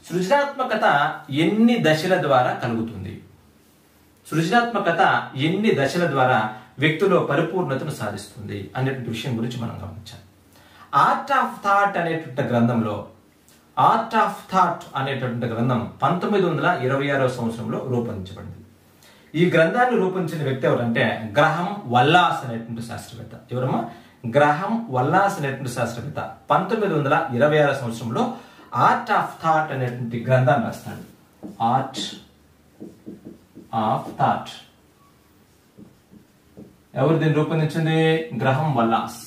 సృజనాత్మకత ఎన్ని దశల ద్వారా కలుగుతుంది సృజనాత్మకత ఎన్ని దశల ద్వారా వ్యక్తిలో పరిపూర్ణతను సాధిస్తుంది అనేటువంటి విషయం గురించి మనం గమనించాలి ఆర్ట్ ఆఫ్ థాట్ అనేటువంటి గ్రంథంలో ఆర్ట్ ఆఫ్ థాట్ అనేటువంటి గ్రంథం పంతొమ్మిది వందల ఇరవై ఆరో సంవత్సరంలో రూపొందించబడింది ఈ గ్రంథాన్ని రూపొందించిన వ్యక్తి ఎవరంటే గ్రహం వల్లాస్ అనేటువంటి శాస్త్రవేత్త ఎవరమ్మా గ్రహం వల్లాస్ అనేటువంటి శాస్త్రవేత్త పంతొమ్మిది వందల ఇరవై ఆరో సంవత్సరంలో ఆర్ట్ ఆఫ్ థాట్ అనేటువంటి గ్రంథాన్ని రాస్తాడు ఆర్ట్ ఆఫ్ థాట్ ఎవరు దీన్ని రూపొందించింది గ్రహం వల్లాస్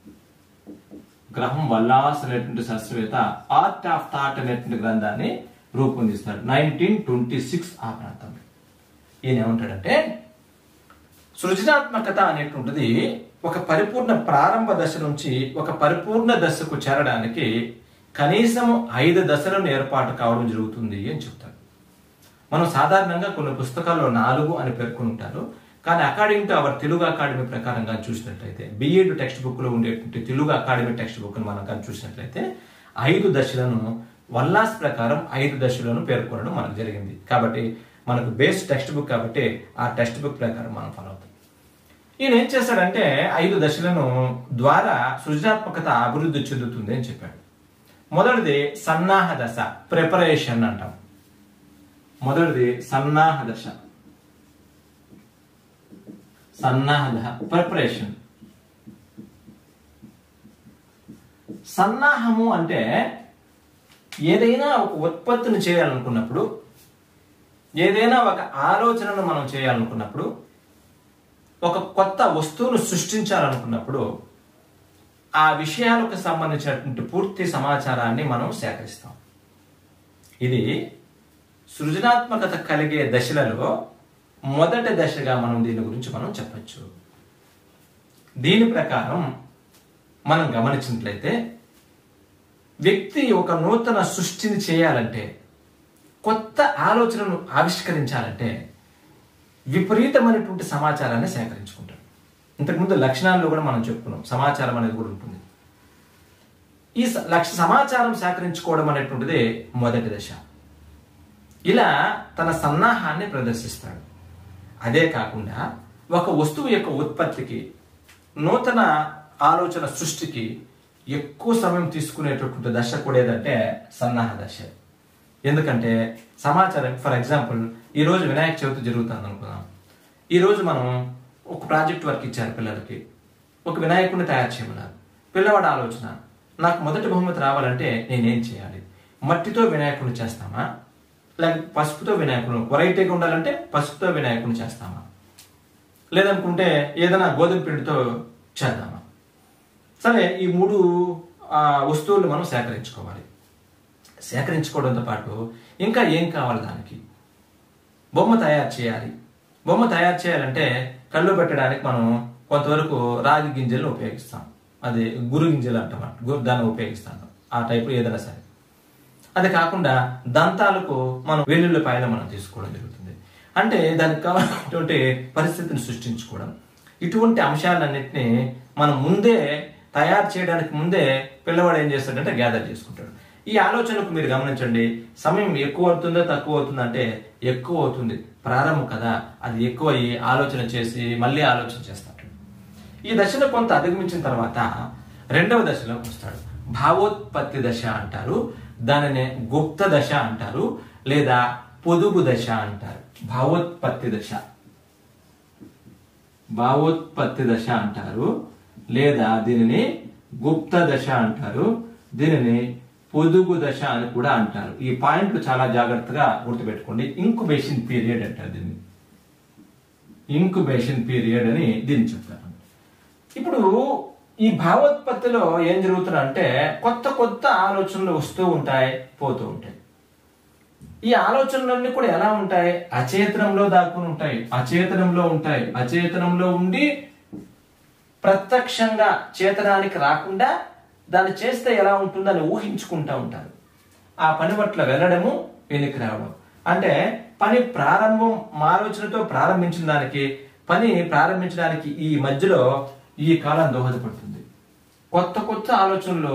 గ్రహం వల్లాస్ అనేటువంటి శాస్త్రవేత్త ఆర్ట్ ఆఫ్ థాట్ అనేటువంటి గ్రంథాన్ని రూపొందిస్తాడు నైన్టీన్ ట్వంటీ సిక్స్ ఆ ప్రాంతంలో ఈయన ఏమంటాడంటే సృజనాత్మకత అనేటువంటిది ఒక పరిపూర్ణ ప్రారంభ దశ నుంచి ఒక పరిపూర్ణ దశకు చేరడానికి కనీసం ఐదు దశలను ఏర్పాటు కావడం జరుగుతుంది అని చెప్తారు మనం సాధారణంగా కొన్ని పుస్తకాల్లో నాలుగు అని పేర్కొని ఉంటారు కానీ academic to our Telugu academy ప్రకారంగా చూసినట్లయితే బిఎడ్ టెక్స్ట్ బుక్ లో ఉండేటువంటి తెలుగు అకాడమీ టెక్స్ట్ బుక్ మనం కానీ చూసినట్లయితే ఐదు దశలను వల్లాస్ ప్రకారం ఐదు దశలను పేర్కొనడం మనకు జరిగింది కాబట్టి మనకు బేస్ టెక్స్ట్ బుక్ కాబట్టి ఆ టెక్స్ట్ బుక్ ప్రకారం మనం ఫాలో అవుతాం ఈయన ఏం చేస్తాడంటే ఐదు దశలను ద్వారా సృజనాత్మకత అభివృద్ధి చెందుతుంది అని చెప్పాడు మొదటిది సన్నాహ దశ ప్రిపరేషన్ అంటాం మొదటిది సన్నాహ దశ సన్నాహ దశ ప్రిపరేషన్ సన్నాహము అంటే ఏదైనా ఒక ఉత్పత్తిని చేయాలనుకున్నప్పుడు ఏదైనా ఒక ఆలోచనను మనం చేయాలనుకున్నప్పుడు ఒక కొత్త వస్తువును సృష్టించాలనుకున్నప్పుడు ఆ విషయాలకు సంబంధించినటువంటి పూర్తి సమాచారాన్ని మనం సేకరిస్తాం ఇది సృజనాత్మకత కలిగే దశలలో మొదటి దశగా మనం దీని గురించి మనం చెప్పచ్చు దీని ప్రకారం మనం గమనించినట్లయితే వ్యక్తి ఒక నూతన సృష్టిని చేయాలంటే కొత్త ఆలోచనను ఆవిష్కరించాలంటే విపరీతమైనటువంటి సమాచారాన్ని సేకరించుకుంటాడు ఇంతకుముందు లక్షణాల్లో కూడా మనం చెప్పుకున్నాం సమాచారం అనేది కూడా ఉంటుంది ఈ స- లక్ష సమాచారం సేకరించుకోవడం అనేటువంటిది మొదటి దశ ఇలా తన సన్నాహాన్ని ప్రదర్శిస్తాడు అదే కాకుండా ఒక వస్తువు యొక్క ఉత్పత్తికి నూతన ఆలోచన సృష్టికి ఎక్కువ సమయం తీసుకునేటటువంటి దశ కూడా ఏదంటే సన్నాహ దశ ఎందుకంటే సమాచారం ఫర్ ఎగ్జాంపుల్ ఈ రోజు వినాయక చవితి జరుగుతుంది అనుకుందాం ఈ రోజు మనం ఒక ప్రాజెక్ట్ వర్క్ ఇచ్చారు పిల్లలకి ఒక వినాయకుడిని తయారు చేయమన్నారు పిల్లవాడు ఆలోచన నాకు మొదటి బహుమతి రావాలంటే నేనేం చేయాలి మట్టితో వినాయకుడిని చేస్తామా లేక పసుపుతో వినాయకుడు వెరైటీగా ఉండాలంటే పసుపుతో వినాయకుడిని చేస్తామా లేదనుకుంటే ఏదైనా గోధుమ పిండితో చేద్దామా సరే ఈ మూడు ఆ, వస్తువులు మనం సేకరించుకోవాలి సేకరించుకోవడంతో పాటు ఇంకా ఏం కావాలి దానికి బొమ్మ తయారు చేయాలి బొమ్మ తయారు చేయాలంటే కళ్ళు పెట్టడానికి మనం కొంతవరకు రాగి గింజలను ఉపయోగిస్తాం అది గురు గింజలు అంటాం గురు దాన్ని ఉపయోగిస్తాం ఆ టైపు ఏదైనా సరే అది కాకుండా దంతాలకు మనం వెల్లుల్లిపాయలు మనం తీసుకోవడం జరుగుతుంది అంటే దానికి కావాల్సినటువంటి పరిస్థితిని సృష్టించుకోవడం ఇటువంటి అంశాలన్నింటినీ మనం ముందే తయారు చేయడానికి ముందే పిల్లవాడు ఏం చేస్తాడంటే గ్యాదర్ చేసుకుంటాడు ఈ ఆలోచనకు మీరు గమనించండి సమయం ఎక్కువ అవుతుందో తక్కువ అవుతుందో అంటే ఎక్కువ అవుతుంది ప్రారంభం కదా అది ఎక్కువ అయ్యి ఆలోచన చేసి మళ్ళీ ఆలోచన చేస్తాడు ఈ దశను కొంత అధిగమించిన తర్వాత రెండవ దశలోకి వస్తాడు భావోత్పత్తి దశ అంటారు దానిని గుప్త దశ అంటారు లేదా పొదుగు దశ అంటారు భావోత్పత్తి దశ భావోత్పత్తి దశ అంటారు లేదా దీనిని గుప్త దశ అంటారు దీనిని పొదుగు దశ అని కూడా అంటారు ఈ పాయింట్లు చాలా జాగ్రత్తగా గుర్తుపెట్టుకోండి ఇంకుబేషన్ పీరియడ్ అంటారు దీన్ని ఇంకుబేషన్ పీరియడ్ అని దీన్ని చెప్తారు ఇప్పుడు ఈ భావోత్పత్తిలో ఏం జరుగుతుందంటే కొత్త కొత్త ఆలోచనలు వస్తూ ఉంటాయి పోతూ ఉంటాయి ఈ ఆలోచనలన్నీ కూడా ఎలా ఉంటాయి అచేతనంలో దాక్కుని ఉంటాయి అచేతనంలో ఉంటాయి అచేతనంలో ఉండి ప్రత్యక్షంగా చేతనానికి రాకుండా దాన్ని చేస్తే ఎలా ఉంటుందని ఊహించుకుంటా ఉంటారు ఆ పని పట్ల వెళ్ళడము వెనక్కి రావడం అంటే పని ప్రారంభం మా ఆలోచనతో ప్రారంభించిన దానికి పని ప్రారంభించడానికి ఈ మధ్యలో ఈ కాలం దోహదపడుతుంది కొత్త కొత్త ఆలోచనలు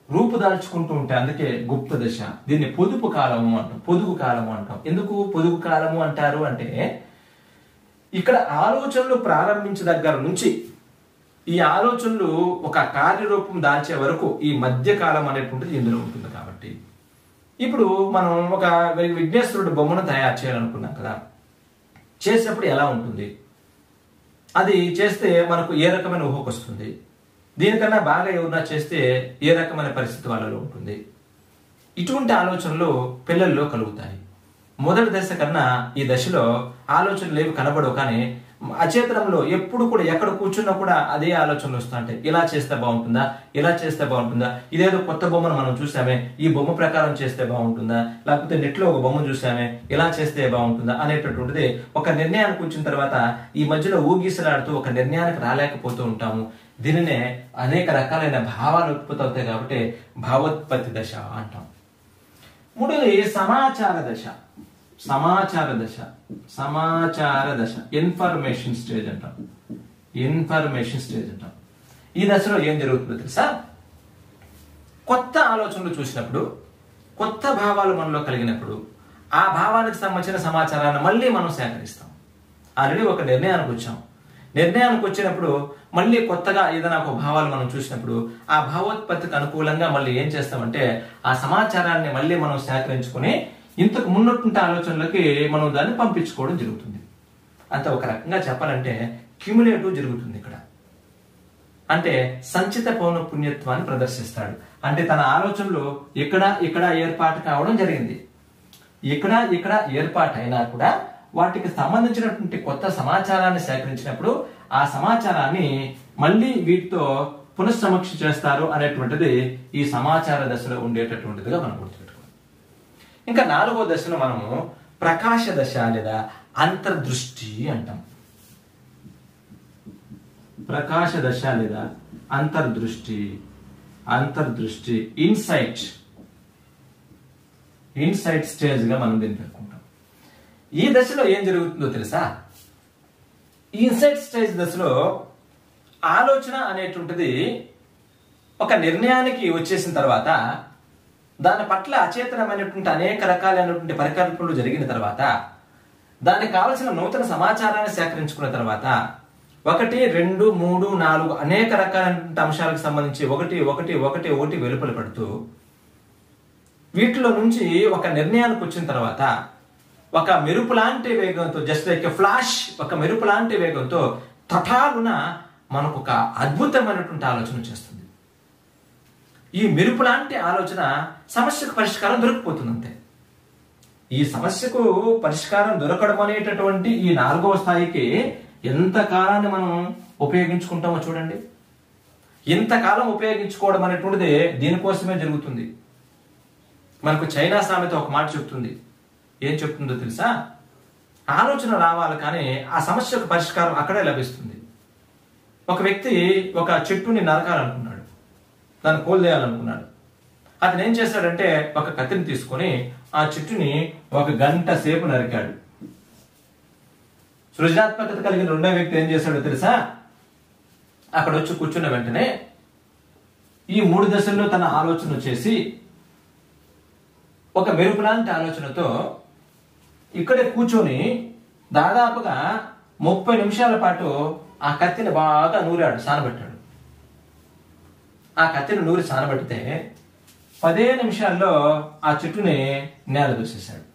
రూపుదాల్చుకుంటూ ఉంటాయి అందుకే గుప్త దశ దీన్ని పొదుపు కాలము అంటాం పొదుగు కాలము అంటాం ఎందుకు పొదుగు కాలము అంటారు అంటే ఇక్కడ ఆలోచనలు ప్రారంభించే దగ్గర నుంచి ఈ ఆలోచనలు ఒక కార్యరూపం దాల్చే వరకు ఈ మధ్య కాలం అనేటువంటిది ఇందులో ఉంటుంది కాబట్టి ఇప్పుడు మనం ఒక విఘ్నేశ్వరుడు బొమ్మను తయారు చేయాలనుకున్నాం కదా చేసినప్పుడు ఎలా ఉంటుంది అది చేస్తే మనకు ఏ రకమైన ఊహకు వస్తుంది దీనికన్నా బాగా ఎవరన్నా చేస్తే ఏ రకమైన పరిస్థితి వాళ్ళలో ఉంటుంది ఇటువంటి ఆలోచనలు పిల్లల్లో కలుగుతాయి మొదటి దశ కన్నా ఈ దశలో ఆలోచనలు ఏవి కనబడవు కానీ అచేతనంలో ఎప్పుడు కూడా ఎక్కడ కూర్చున్నా కూడా అదే ఆలోచనలు వస్తుంటాయి ఇలా చేస్తే బాగుంటుందా ఇలా చేస్తే బాగుంటుందా ఇదేదో కొత్త బొమ్మను మనం చూసామే ఈ బొమ్మ ప్రకారం చేస్తే బాగుంటుందా లేకపోతే నెట్లో ఒక బొమ్మ చూసామే ఇలా చేస్తే బాగుంటుందా అనేటటువంటిది ఒక నిర్ణయానికి వచ్చిన తర్వాత ఈ మధ్యలో ఊగిసలాడుతూ ఒక నిర్ణయానికి రాలేకపోతూ ఉంటాము దీనినే అనేక రకాలైన భావాలు ఉత్పత్తి అవుతాయి కాబట్టి భావోత్పత్తి దశ అంటాం మూడోది సమాచార దశ సమాచార దశ సమాచార దశ ఇన్ఫర్మేషన్ స్టేజ్ అంటాం ఇన్ఫర్మేషన్ స్టేజ్ అంటాం ఈ దశలో ఏం జరుగుతుందో తెలుసా కొత్త ఆలోచనలు చూసినప్పుడు కొత్త భావాలు మనలో కలిగినప్పుడు ఆ భావానికి సంబంధించిన సమాచారాన్ని మళ్ళీ మనం సేకరిస్తాం ఆల్రెడీ ఒక నిర్ణయానికి వచ్చాం నిర్ణయానికి వచ్చినప్పుడు మళ్ళీ కొత్తగా ఏదైనా ఒక భావాలు మనం చూసినప్పుడు ఆ భావోత్పత్తికి అనుకూలంగా మళ్ళీ ఏం చేస్తామంటే ఆ సమాచారాన్ని మళ్ళీ మనం సేకరించుకొని ఇంతకు మున్నటువంటి ఆలోచనలకి మనం దాన్ని పంపించుకోవడం జరుగుతుంది అంత ఒక రకంగా చెప్పాలంటే క్యూములేటివ్ జరుగుతుంది ఇక్కడ అంటే సంచిత పౌన పుణ్యత్వాన్ని ప్రదర్శిస్తాడు అంటే తన ఆలోచనలు ఇక్కడ ఇక్కడ ఏర్పాటు కావడం జరిగింది ఇక్కడ ఇక్కడ ఏర్పాటు అయినా కూడా వాటికి సంబంధించినటువంటి కొత్త సమాచారాన్ని సేకరించినప్పుడు ఆ సమాచారాన్ని మళ్ళీ వీటితో పునఃసమీక్ష చేస్తారు అనేటువంటిది ఈ సమాచార దశలో ఉండేటటువంటిదిగా మనం గుర్తుపెట్టుకోవాలి ఇంకా నాలుగో దశను మనము ప్రకాశ దశ లేదా అంతర్దృష్టి అంటాం ప్రకాశ దశ లేదా అంతర్దృష్టి అంతర్దృష్టి ఇన్సైట్ ఇన్సైట్ స్టేజ్ గా మనం దీన్ని పేర్కొంటాం ఈ దశలో ఏం జరుగుతుందో తెలుసా ఈ ఇన్సైట్ స్టేజ్ దశలో ఆలోచన అనేటువంటిది ఒక నిర్ణయానికి వచ్చేసిన తర్వాత దాని పట్ల అచేతనమైనటువంటి అనేక రకాలైనటువంటి పరికల్పనలు జరిగిన తర్వాత దానికి కావలసిన నూతన సమాచారాన్ని సేకరించుకున్న తర్వాత ఒకటి రెండు మూడు నాలుగు అనేక రకాలైనటువంటి అంశాలకు సంబంధించి ఒకటి ఒకటి ఒకటి ఒకటి వెలుపల పడుతూ వీటిలో నుంచి ఒక నిర్ణయానికి వచ్చిన తర్వాత ఒక మెరుపు లాంటి వేగంతో జస్ట్ లైక్ ఫ్లాష్ ఒక మెరుపు లాంటి వేగంతో తటాలున మనకు ఒక అద్భుతమైనటువంటి ఆలోచన చేస్తుంది ఈ మెరుపు లాంటి ఆలోచన సమస్యకు పరిష్కారం దొరికిపోతుంది అంతే ఈ సమస్యకు పరిష్కారం దొరకడం అనేటటువంటి ఈ నాలుగవ స్థాయికి ఎంత కాలాన్ని మనం ఉపయోగించుకుంటామో చూడండి ఇంతకాలం ఉపయోగించుకోవడం అనేటువంటిది దీనికోసమే జరుగుతుంది మనకు చైనా సామెత ఒక మాట చెప్తుంది ఏం చెప్తుందో తెలుసా ఆలోచన రావాలి కానీ ఆ సమస్యకు పరిష్కారం అక్కడే లభిస్తుంది ఒక వ్యక్తి ఒక చెట్టుని నరకాలనుకున్నాడు దాన్ని కోల్దేయాలనుకున్నాడు అతను ఏం చేశాడంటే ఒక కత్తిని తీసుకొని ఆ చెట్టుని ఒక గంట సేపు నరికాడు సృజనాత్మకత కలిగిన రెండో వ్యక్తి ఏం చేశాడో తెలుసా అక్కడ వచ్చి కూర్చున్న వెంటనే ఈ మూడు దశల్లో తన ఆలోచన చేసి ఒక మెరుపు లాంటి ఆలోచనతో ఇక్కడే కూర్చొని దాదాపుగా ముప్పై నిమిషాల పాటు ఆ కత్తిని బాగా నూరాడు సానబెట్టాడు ఆ కత్తిని నూరి సానబెడితే పదే నిమిషాల్లో ఆ చెట్టుని నేల దూసేశాడు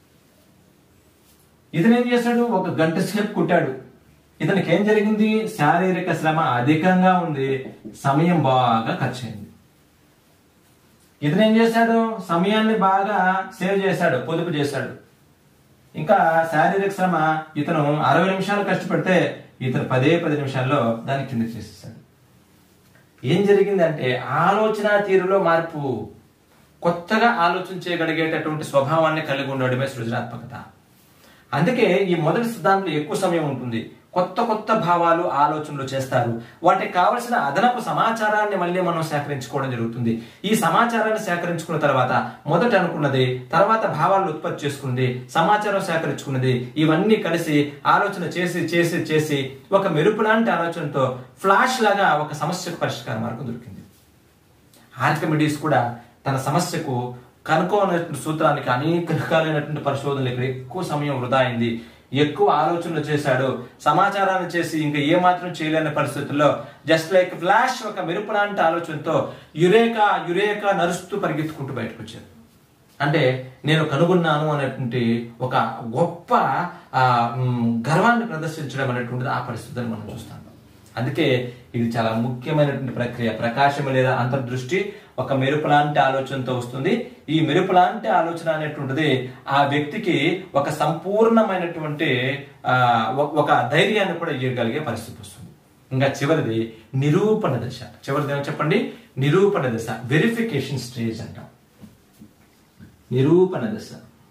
ఇతను ఏం చేశాడు ఒక గంట సేపు కుట్టాడు ఇతనికి ఏం జరిగింది శారీరక శ్రమ అధికంగా ఉంది సమయం బాగా ఖర్చు అయింది ఇతను ఏం చేశాడు సమయాన్ని బాగా సేవ్ చేశాడు పొదుపు చేశాడు ఇంకా శారీరక శ్రమ ఇతను అరవై నిమిషాలు కష్టపడితే ఇతను పదే పది నిమిషాల్లో దాన్ని కింద చేసేసాడు ఏం జరిగిందంటే ఆలోచన తీరులో మార్పు కొత్తగా ఆలోచన చేయగలిగేటటువంటి స్వభావాన్ని కలిగి ఉండడమే సృజనాత్మకత అందుకే ఈ మొదటి సిద్ధాంతంలో ఎక్కువ సమయం ఉంటుంది కొత్త కొత్త భావాలు ఆలోచనలు చేస్తారు వాటికి కావలసిన అదనపు సమాచారాన్ని మళ్ళీ మనం సేకరించుకోవడం జరుగుతుంది ఈ సమాచారాన్ని సేకరించుకున్న తర్వాత మొదట అనుకున్నది తర్వాత భావాలను ఉత్పత్తి చేసుకుంది సమాచారం సేకరించుకున్నది ఇవన్నీ కలిసి ఆలోచన చేసి చేసి చేసి ఒక మెరుపు లాంటి ఆలోచనతో ఫ్లాష్ లాగా ఒక సమస్యకు పరిష్కార మార్గం దొరికింది ఆర్కిమిడీస్ కూడా తన సమస్యకు కనుక్కోనటువంటి సూత్రానికి అనేక రకాలైనటువంటి పరిశోధనలు ఇక్కడ ఎక్కువ సమయం వృధా అయింది ఎక్కువ ఆలోచనలు చేశాడు సమాచారాన్ని చేసి ఇంకా ఏ మాత్రం చేయలేని పరిస్థితుల్లో జస్ట్ లైక్ ఫ్లాష్ ఒక మెరుపు లాంటి ఆలోచనతో యురేకా యురేకా నరుస్తూ పరిగెత్తుకుంటూ బయటకు వచ్చారు అంటే నేను కనుగొన్నాను అనేటువంటి ఒక గొప్ప ఆ, మ్, గర్వాన్ని ప్రదర్శించడం అనేటువంటిది ఆ పరిస్థితులను మనం చూస్తాం అందుకే ఇది చాలా ముఖ్యమైనటువంటి ప్రక్రియ ప్రకాశం లేదా అంతర్దృష్టి ఒక మెరుపు లాంటి ఆలోచనతో వస్తుంది ఈ మెరుపు లాంటి ఆలోచన అనేటువంటిది ఆ వ్యక్తికి ఒక సంపూర్ణమైనటువంటి ఆ, ఒక- ఒక ధైర్యాన్ని కూడా ఇవ్వగలిగే పరిస్థితి వస్తుంది ఇంకా చివరిది నిరూపణ దశ చివరిది ఏమో చెప్పండి నిరూపణ దశ వెరిఫికేషన్ స్టేజ్ అంటాం నిరూపణ దశ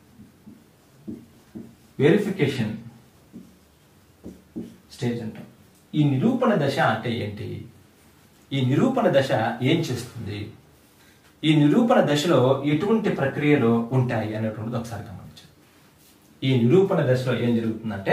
వెరిఫికేషన్ స్టేజ్ అంటాం ఈ నిరూపణ దశ అంటే ఏంటి ఈ నిరూపణ దశ ఏం చేస్తుంది ఈ నిరూపణ దశలో ఎటువంటి ప్రక్రియలు ఉంటాయి అనేటువంటిది ఒకసారి గమనించాలి ఈ నిరూపణ దశలో ఏం జరుగుతుందంటే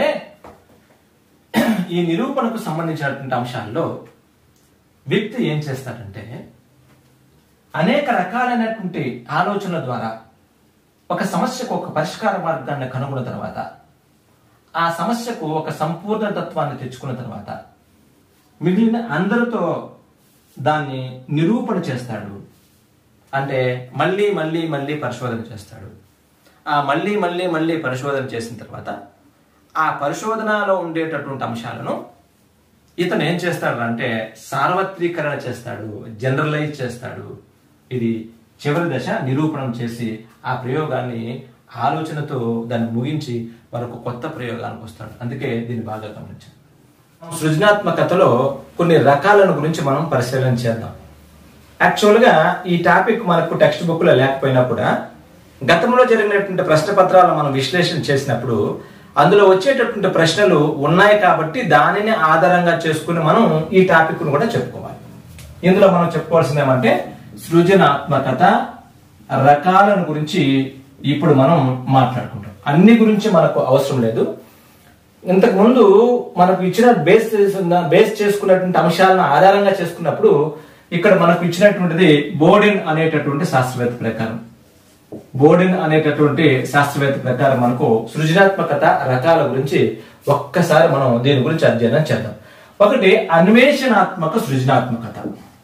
ఈ నిరూపణకు సంబంధించినటువంటి అంశాల్లో వ్యక్తి ఏం చేస్తాడంటే అనేక రకాలైనటువంటి ఆలోచనల ద్వారా ఒక సమస్యకు ఒక పరిష్కార మార్గాన్ని కనుగొన్న తర్వాత ఆ సమస్యకు ఒక సంపూర్ణ తత్వాన్ని తెచ్చుకున్న తర్వాత మిగిలిన అందరితో దాన్ని నిరూపణ చేస్తాడు అంటే మళ్ళీ మళ్ళీ మళ్ళీ పరిశోధన చేస్తాడు ఆ మళ్ళీ మళ్ళీ మళ్ళీ పరిశోధన చేసిన తర్వాత ఆ పరిశోధనలో ఉండేటటువంటి అంశాలను ఇతను ఏం చేస్తాడు అంటే సార్వత్రీకరణ చేస్తాడు జనరలైజ్ చేస్తాడు ఇది చివరి దశ నిరూపణం చేసి ఆ ప్రయోగాన్ని ఆలోచనతో దాన్ని ముగించి మరొక కొత్త ప్రయోగానికి వస్తాడు అందుకే దీన్ని బాగా గమనించాలి సృజనాత్మకతలో కొన్ని రకాలను గురించి మనం పరిశీలన చేద్దాం యాక్చువల్గా ఈ టాపిక్ మనకు టెక్స్ట్ బుక్ లో లేకపోయినా కూడా గతంలో జరిగినటువంటి ప్రశ్న పత్రాలు మనం విశ్లేషణ చేసినప్పుడు అందులో వచ్చేటటువంటి ప్రశ్నలు ఉన్నాయి కాబట్టి దానిని ఆధారంగా చేసుకుని మనం ఈ టాపిక్ ను కూడా చెప్పుకోవాలి ఇందులో మనం చెప్పుకోవాల్సింది ఏమంటే సృజనాత్మకత రకాలను గురించి ఇప్పుడు మనం మాట్లాడుకుంటాం అన్ని గురించి మనకు అవసరం లేదు ఇంతకు ముందు మనకు ఇచ్చిన బేస్ చేసిన బేస్ చేసుకున్నటువంటి అంశాలను ఆధారంగా చేసుకున్నప్పుడు ఇక్కడ మనకు ఇచ్చినటువంటిది బోర్డిన్ అనేటటువంటి శాస్త్రవేత్త ప్రకారం బోర్డిన్ అనేటటువంటి శాస్త్రవేత్త ప్రకారం మనకు సృజనాత్మకత రకాల గురించి ఒక్కసారి మనం దీని గురించి అధ్యయనం చేద్దాం ఒకటి అన్వేషణాత్మక సృజనాత్మకత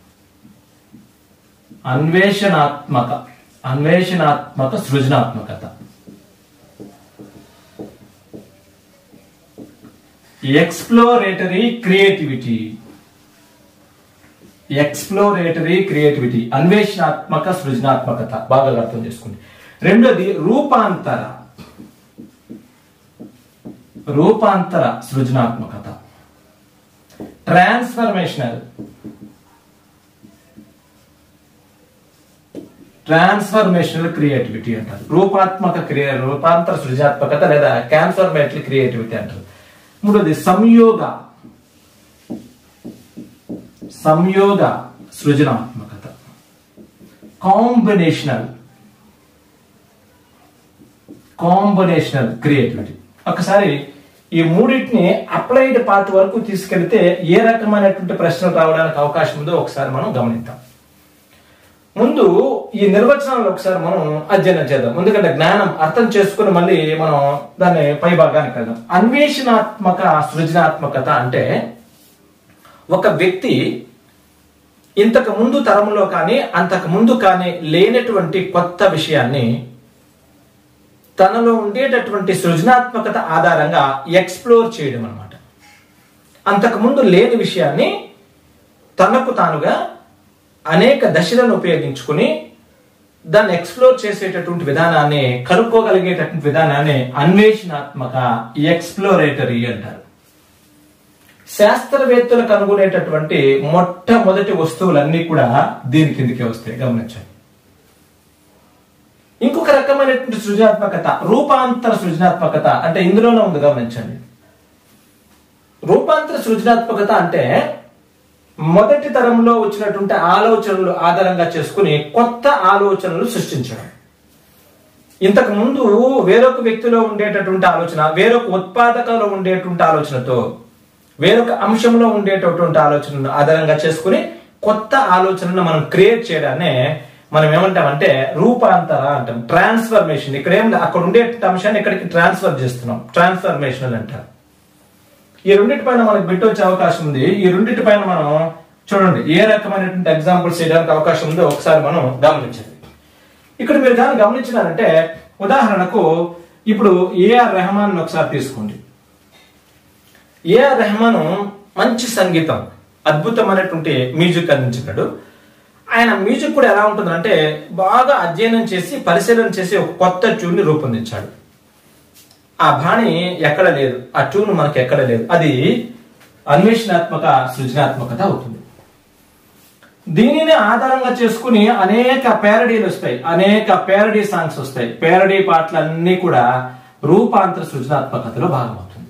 అన్వేషణాత్మక అన్వేషణాత్మక సృజనాత్మకత ఎక్స్ప్లోరేటరీ క్రియేటివిటీ ఎక్స్ప్లోరేటరీ క్రియేటివిటీ అన్వేషణాత్మక సృజనాత్మకత బాగా అర్థం చేసుకోండి రెండోది రూపాంతర రూపాంతర సృజనాత్మకత ట్రాన్స్ఫర్మేషనల్ ట్రాన్స్ఫర్మేషనల్ క్రియేటివిటీ అంటారు రూపాత్మక క్రియ రూపాంతర సృజనాత్మకత లేదా క్యాన్ఫర్మేటరీ క్రియేటివిటీ అంటారు మూడోది సంయోగ సంయోగ సృజనాత్మకత కాంబినేషనల్ కాంబినేషనల్ క్రియేటివిటీ ఒకసారి ఈ మూడింటిని అప్లైడ్ పార్ట్ వరకు తీసుకెళ్తే ఏ రకమైనటువంటి ప్రశ్నలు రావడానికి అవకాశం ఉందో ఒకసారి మనం గమనిద్దాం ముందు ఈ నిర్వచనాలు ఒకసారి మనం అధ్యయనం చేద్దాం ఎందుకంటే జ్ఞానం అర్థం చేసుకుని మళ్ళీ మనం దాన్ని పై భాగానికి వెళ్దాం అన్వేషణాత్మక సృజనాత్మకత అంటే ఒక వ్యక్తి ఇంతకు ముందు తరంలో కానీ అంతకు ముందు కానీ లేనటువంటి కొత్త విషయాన్ని తనలో ఉండేటటువంటి సృజనాత్మకత ఆధారంగా ఎక్స్ప్లోర్ చేయడం అనమాట అంతకు ముందు లేని విషయాన్ని తనకు తానుగా అనేక దశలను ఉపయోగించుకుని దాన్ని ఎక్స్ప్లోర్ చేసేటటువంటి విధానాన్ని కనుక్కోగలిగేటటువంటి విధానాన్ని అన్వేషణాత్మక ఎక్స్ప్లోరేటరీ అంటారు శాస్త్రవేత్తలు కనుగొనేటటువంటి మొట్టమొదటి వస్తువులన్నీ కూడా దీని కిందకే వస్తాయి గమనించండి ఇంకొక రకమైనటువంటి సృజనాత్మకత రూపాంతర సృజనాత్మకత అంటే ఇందులోనే ఉంది గమనించండి రూపాంతర సృజనాత్మకత అంటే మొదటి తరంలో వచ్చినటువంటి ఆలోచనలు ఆధారంగా చేసుకుని కొత్త ఆలోచనలు సృష్టించడం ఇంతకు ముందు వేరొక వ్యక్తిలో ఉండేటటువంటి ఆలోచన వేరొక ఉత్పాదకలో ఉండేటువంటి ఆలోచనతో వేరొక అంశంలో ఉండేటటువంటి ఆలోచనను ఆధారంగా చేసుకుని కొత్త ఆలోచనను మనం క్రియేట్ చేయడాన్ని మనం ఏమంటామంటే రూపాంతర అంటాం ట్రాన్స్ఫర్మేషన్ ఇక్కడ ఏం అక్కడ ఉండే అంశాన్ని ఇక్కడికి ట్రాన్స్ఫర్ చేస్తున్నాం ట్రాన్స్ఫర్మేషన్ అంటారు ఈ రెండింటి పైన మనకు బిట్ వచ్చే అవకాశం ఉంది ఈ రెండింటి పైన మనం చూడండి ఏ రకమైనటువంటి ఎగ్జాంపుల్స్ చేయడానికి అవకాశం ఉందో ఒకసారి మనం గమనించండి ఇక్కడ మీరు కానీ గమనించినారంటే ఉదాహరణకు ఇప్పుడు ఏఆర్ రెహమాన్ ఒకసారి తీసుకోండి ఏఆర్ రెహమాన్ మంచి సంగీతం అద్భుతమైనటువంటి మ్యూజిక్ అందించినాడు ఆయన మ్యూజిక్ కూడా ఎలా ఉంటుందంటే బాగా అధ్యయనం చేసి పరిశీలన చేసి ఒక కొత్త ట్యూన్ ని రూపొందించాడు ఆ బాణి ఎక్కడ లేదు ఆ ట్యూన్ మనకి ఎక్కడ లేదు అది అన్వేషణాత్మక సృజనాత్మకత అవుతుంది దీనిని ఆధారంగా చేసుకుని అనేక పేరడీలు వస్తాయి అనేక పేరడీ సాంగ్స్ వస్తాయి పేరడీ పాటలన్నీ కూడా రూపాంతర సృజనాత్మకతలో భాగమవుతుంది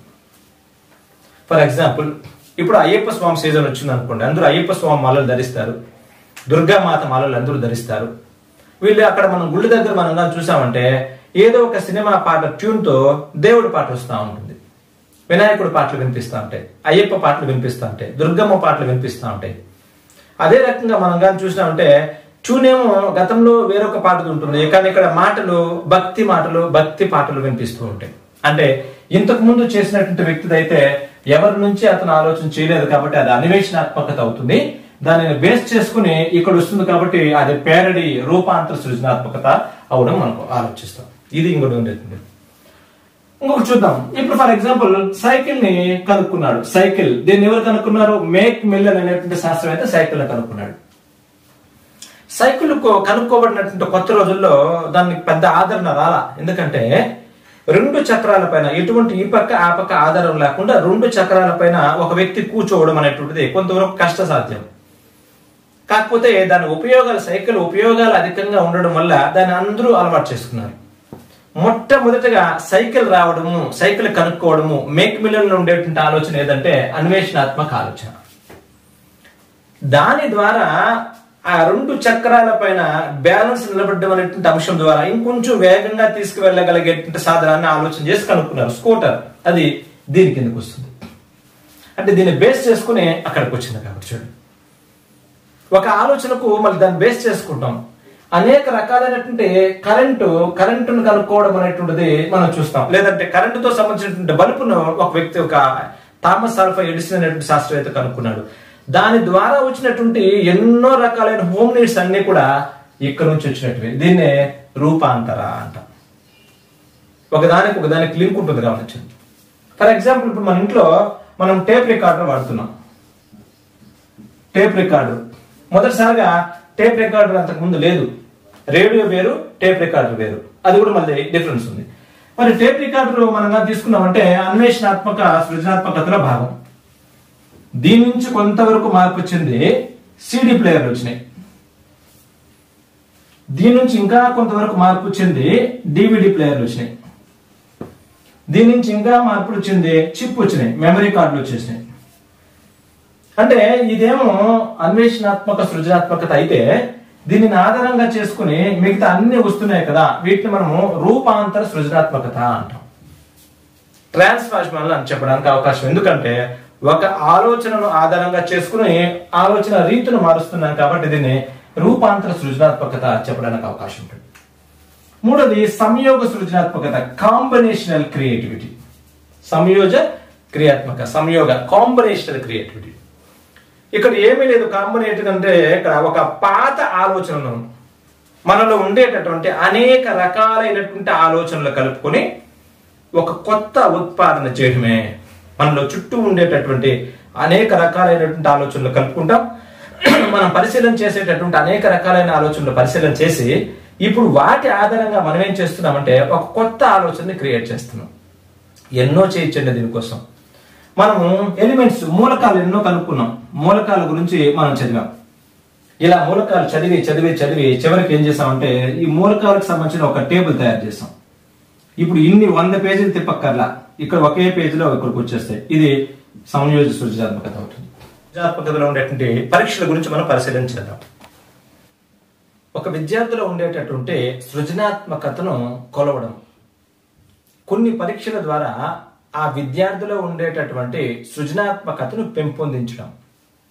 ఫర్ ఎగ్జాంపుల్ ఇప్పుడు అయ్యప్ప స్వామి సీజన్ వచ్చింది అనుకోండి అందరూ అయ్యప్ప స్వామి మాలలు ధరిస్తారు దుర్గామాత మాలలు అందరూ ధరిస్తారు వీళ్ళు అక్కడ మనం గుళ్ళ దగ్గర మనం కానీ చూసామంటే ఏదో ఒక సినిమా పాట ట్యూన్ తో దేవుడి పాట వస్తూ ఉంటుంది వినాయకుడి పాటలు వినిపిస్తూ ఉంటాయి అయ్యప్ప పాటలు వినిపిస్తూ ఉంటాయి దుర్గమ్మ పాటలు వినిపిస్తూ ఉంటాయి అదే రకంగా మనం కానీ చూసినామంటే ట్యూన్ ఏమో గతంలో వేరొక పాట ఉంటుంది కానీ ఇక్కడ మాటలు భక్తి మాటలు భక్తి పాటలు వినిపిస్తూ ఉంటాయి అంటే ఇంతకు ముందు చేసినటువంటి వ్యక్తిది అయితే ఎవరి నుంచి అతను ఆలోచన చేయలేదు కాబట్టి అది అన్వేషణాత్మకత అవుతుంది దానిని బేస్ చేసుకుని ఇక్కడ వస్తుంది కాబట్టి అది పేరడి రూపాంతర సృజనాత్మకత అవడం మనకు ఆలోచిస్తాం ఇది ఇంకోటి ఉండేది ఇంకొకటి చూద్దాం ఇప్పుడు ఫర్ ఎగ్జాంపుల్ సైకిల్ ని కనుక్కున్నాడు సైకిల్ దీన్ని ఎవరు కనుక్కున్నారు మేక్ మిల్లర్ అనేటువంటి శాస్త్రవేత్త సైకిల్ ని కనుక్కున్నాడు సైకిల్ కనుక్కోబడినటువంటి కొత్త రోజుల్లో దానికి పెద్ద ఆదరణ రాలా ఎందుకంటే రెండు చక్రాల పైన ఎటువంటి ఈ పక్క ఆ పక్క ఆధారం లేకుండా రెండు చక్రాల పైన ఒక వ్యక్తి కూర్చోవడం అనేటువంటిది కొంతవరకు కష్ట సాధ్యం కాకపోతే దాని ఉపయోగాలు సైకిల్ ఉపయోగాలు అధికంగా ఉండడం వల్ల దాన్ని అందరూ అలవాటు చేసుకున్నారు మొట్టమొదటిగా సైకిల్ రావడము సైకిల్ కనుక్కోవడము మేక్ మిల్లర్లో ఉండేటువంటి ఆలోచన ఏదంటే అన్వేషణాత్మక ఆలోచన దాని ద్వారా ఆ రెండు చక్రాల పైన బ్యాలెన్స్ నిలబడడం అనేటువంటి అంశం ద్వారా ఇంకొంచెం వేగంగా తీసుకువెళ్ళగలిగేటువంటి సాధనాన్ని ఆలోచన చేసి కనుక్కున్నారు స్కూటర్ అది దీని కిందకు వస్తుంది అంటే దీన్ని బేస్ చేసుకుని అక్కడికి వచ్చింది కాబట్టి చూడండి ఒక ఆలోచనకు మళ్ళీ దాన్ని బేస్ చేసుకుంటాం అనేక రకాలైనటువంటి కరెంటు కరెంటును కనుక్కోవడం అనేటువంటిది మనం చూస్తాం లేదంటే కరెంటుతో సంబంధించినటువంటి బల్బును ఒక వ్యక్తి ఒక థామస్ ఆల్ఫా ఎడిసన్ అనేటువంటి శాస్త్రవేత్త కనుక్కున్నాడు దాని ద్వారా వచ్చినటువంటి ఎన్నో రకాలైన హోమ్ నీడ్స్ అన్ని కూడా ఇక్కడ నుంచి వచ్చినట్టువి దీన్నే రూపాంతర అంట ఒకదానికి ఒకదానికి లింక్ ఉంటుంది గమనించండి ఫర్ ఎగ్జాంపుల్ ఇప్పుడు మన ఇంట్లో మనం టేప్ రికార్డర్ వాడుతున్నాం టేప్ రికార్డర్ మొదటిసారిగా టేప్ రికార్డర్ అంతకు ముందు లేదు రేడియో వేరు టేప్ రికార్డర్ వేరు అది కూడా మళ్ళీ డిఫరెన్స్ ఉంది మరి టేప్ రికార్డర్ మనం తీసుకున్నామంటే అన్వేషణాత్మక సృజనాత్మకతలో భాగం దీని నుంచి కొంతవరకు మార్పు వచ్చింది సిడి ప్లేయర్లు వచ్చినాయి దీని నుంచి ఇంకా కొంతవరకు మార్పు వచ్చింది డివిడి ప్లేయర్లు వచ్చినాయి దీని నుంచి ఇంకా మార్పు వచ్చింది చిప్ వచ్చినాయి మెమరీ కార్డులు వచ్చేసినాయి అంటే ఇదేమో అన్వేషణాత్మక సృజనాత్మకత అయితే దీనిని ఆధారంగా చేసుకుని మిగతా అన్ని వస్తున్నాయి కదా వీటిని మనము రూపాంతర సృజనాత్మకత అంటాం ట్రాన్స్ఫార్మల్ అని చెప్పడానికి అవకాశం ఎందుకంటే ఒక ఆలోచనను ఆధారంగా చేసుకుని ఆలోచన రీతిని మారుస్తున్నాం కాబట్టి దీన్ని రూపాంతర సృజనాత్మకత చెప్పడానికి అవకాశం ఉంటుంది మూడోది సంయోగ సృజనాత్మకత కాంబినేషనల్ క్రియేటివిటీ సంయోజ క్రియాత్మక సంయోగ కాంబినేషనల్ క్రియేటివిటీ ఇక్కడ ఏమీ లేదు కాంబినేటివ్ అంటే ఇక్కడ ఒక పాత ఆలోచనను మనలో ఉండేటటువంటి అనేక రకాలైనటువంటి ఆలోచనలు కలుపుకొని ఒక కొత్త ఉత్పాదన చేయడమే మనలో చుట్టూ ఉండేటటువంటి అనేక రకాలైనటువంటి ఆలోచనలు కలుపుకుంటాం మనం పరిశీలన చేసేటటువంటి అనేక రకాలైన ఆలోచనలు పరిశీలన చేసి ఇప్పుడు వాటి ఆధారంగా మనం ఏం చేస్తున్నామంటే ఒక కొత్త ఆలోచనని క్రియేట్ చేస్తున్నాం ఎన్నో చేయొచ్చండి దీనికోసం మనము ఎలిమెంట్స్ మూలకాలు ఎన్నో కనుక్కున్నాం మూలకాల గురించి మనం చదివాం ఇలా మూలకాలు చదివి చదివి చదివి చివరికి ఏం చేసామంటే ఈ మూలకాలకు సంబంధించిన ఒక టేబుల్ తయారు చేసాం ఇప్పుడు ఇన్ని వంద పేజీలు తిప్పక్కర్లా ఇక్కడ ఒకే పేజీలో ఇక్కడికి వచ్చేస్తాయి ఇది సంయోజ సృజనాత్మకత అవుతుంది సృజనాత్మకతలో ఉండేటువంటి పరీక్షల గురించి మనం పరిశీలన చేద్దాం ఒక విద్యార్థిలో ఉండేటటువంటి సృజనాత్మకతను కొలవడం కొన్ని పరీక్షల ద్వారా ఆ విద్యార్థిలో ఉండేటటువంటి సృజనాత్మకతను పెంపొందించడం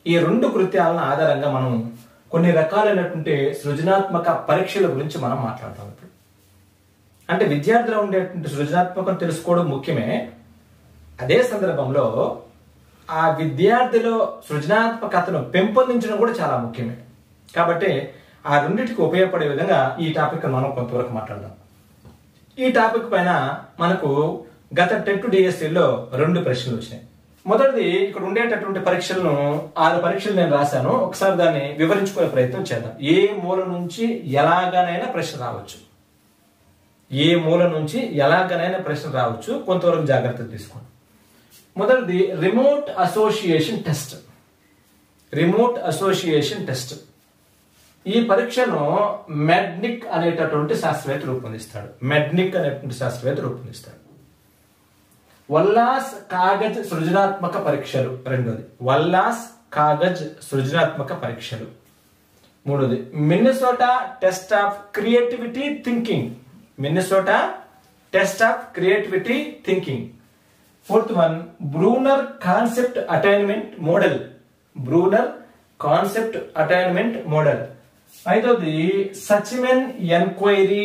ఈ రెండు కృత్యాలను ఆధారంగా మనం కొన్ని రకాలైనటువంటి సృజనాత్మక పరీక్షల గురించి మనం మాట్లాడతాం ఇప్పుడు అంటే విద్యార్థిలో ఉండేటువంటి సృజనాత్మకం తెలుసుకోవడం ముఖ్యమే అదే సందర్భంలో ఆ విద్యార్థిలో సృజనాత్మకతను పెంపొందించడం కూడా చాలా ముఖ్యమే కాబట్టి ఆ రెండింటికి ఉపయోగపడే విధంగా ఈ టాపిక్ మనం కొంతవరకు మాట్లాడదాం ఈ టాపిక్ పైన మనకు గత టెట్ డిఎస్సిలో రెండు ప్రశ్నలు వచ్చినాయి మొదటిది ఇక్కడ ఉండేటటువంటి పరీక్షలను ఆరు పరీక్షలు నేను రాశాను ఒకసారి దాన్ని వివరించుకునే ప్రయత్నం చేద్దాం ఏ మూల నుంచి ఎలాగనైనా ప్రశ్న రావచ్చు ఏ మూల నుంచి ఎలాగనైనా ప్రశ్న రావచ్చు కొంతవరకు జాగ్రత్త తీసుకోండి మొదటిది remote association test remote association test ఈ పరీక్షను మెడ్నిక్ అనేటటువంటి శాస్త్రవేత్త రూపొందిస్తాడు మెడ్నిక్ అనేటువంటి శాస్త్రవేత్త రూపొందిస్తాడు వల్లాస్ కాగజ్ సృజనాత్మక పరీక్షలు రెండోది వల్లాస్ కాగజ్ సృజనాత్మక పరీక్షలు మూడోది Minnesota test of creativity thinking Minnesota test of creativity thinking fourth one Bruner concept attainment model Bruner concept attainment model ఐదవది సచిమెన్ ఎన్క్వైరీ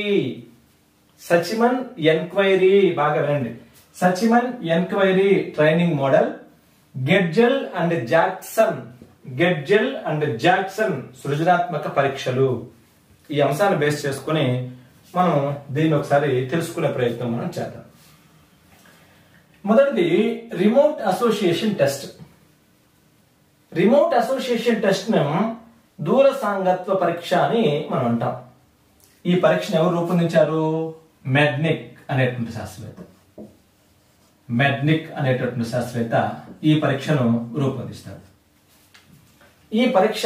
సచిమన్ ఎన్క్వైరీ బాగా వినండి Suchman inquiry training model Getzels and Jackson Getzels and Jackson సృజనాత్మక పరీక్షలు ఈ అంశాన్ని base చేసుకుని మనం దీన్ని ఒకసారి తెలుసుకునే ప్రయత్నం మనం చేద్దాం మొదటిది remote association test remote association test ను దూర సాంగత్వ పరీక్ష అని మనం అంటాం ఈ పరీక్షను ఎవరు రూపొందించారు మెడ్నిక్ అనేటువంటి శాస్త్రవేత్త మెడ్నిక్ అనేటటువంటి శాస్త్రవేత్త ఈ పరీక్షను రూపొందిస్తాడు ఈ పరీక్ష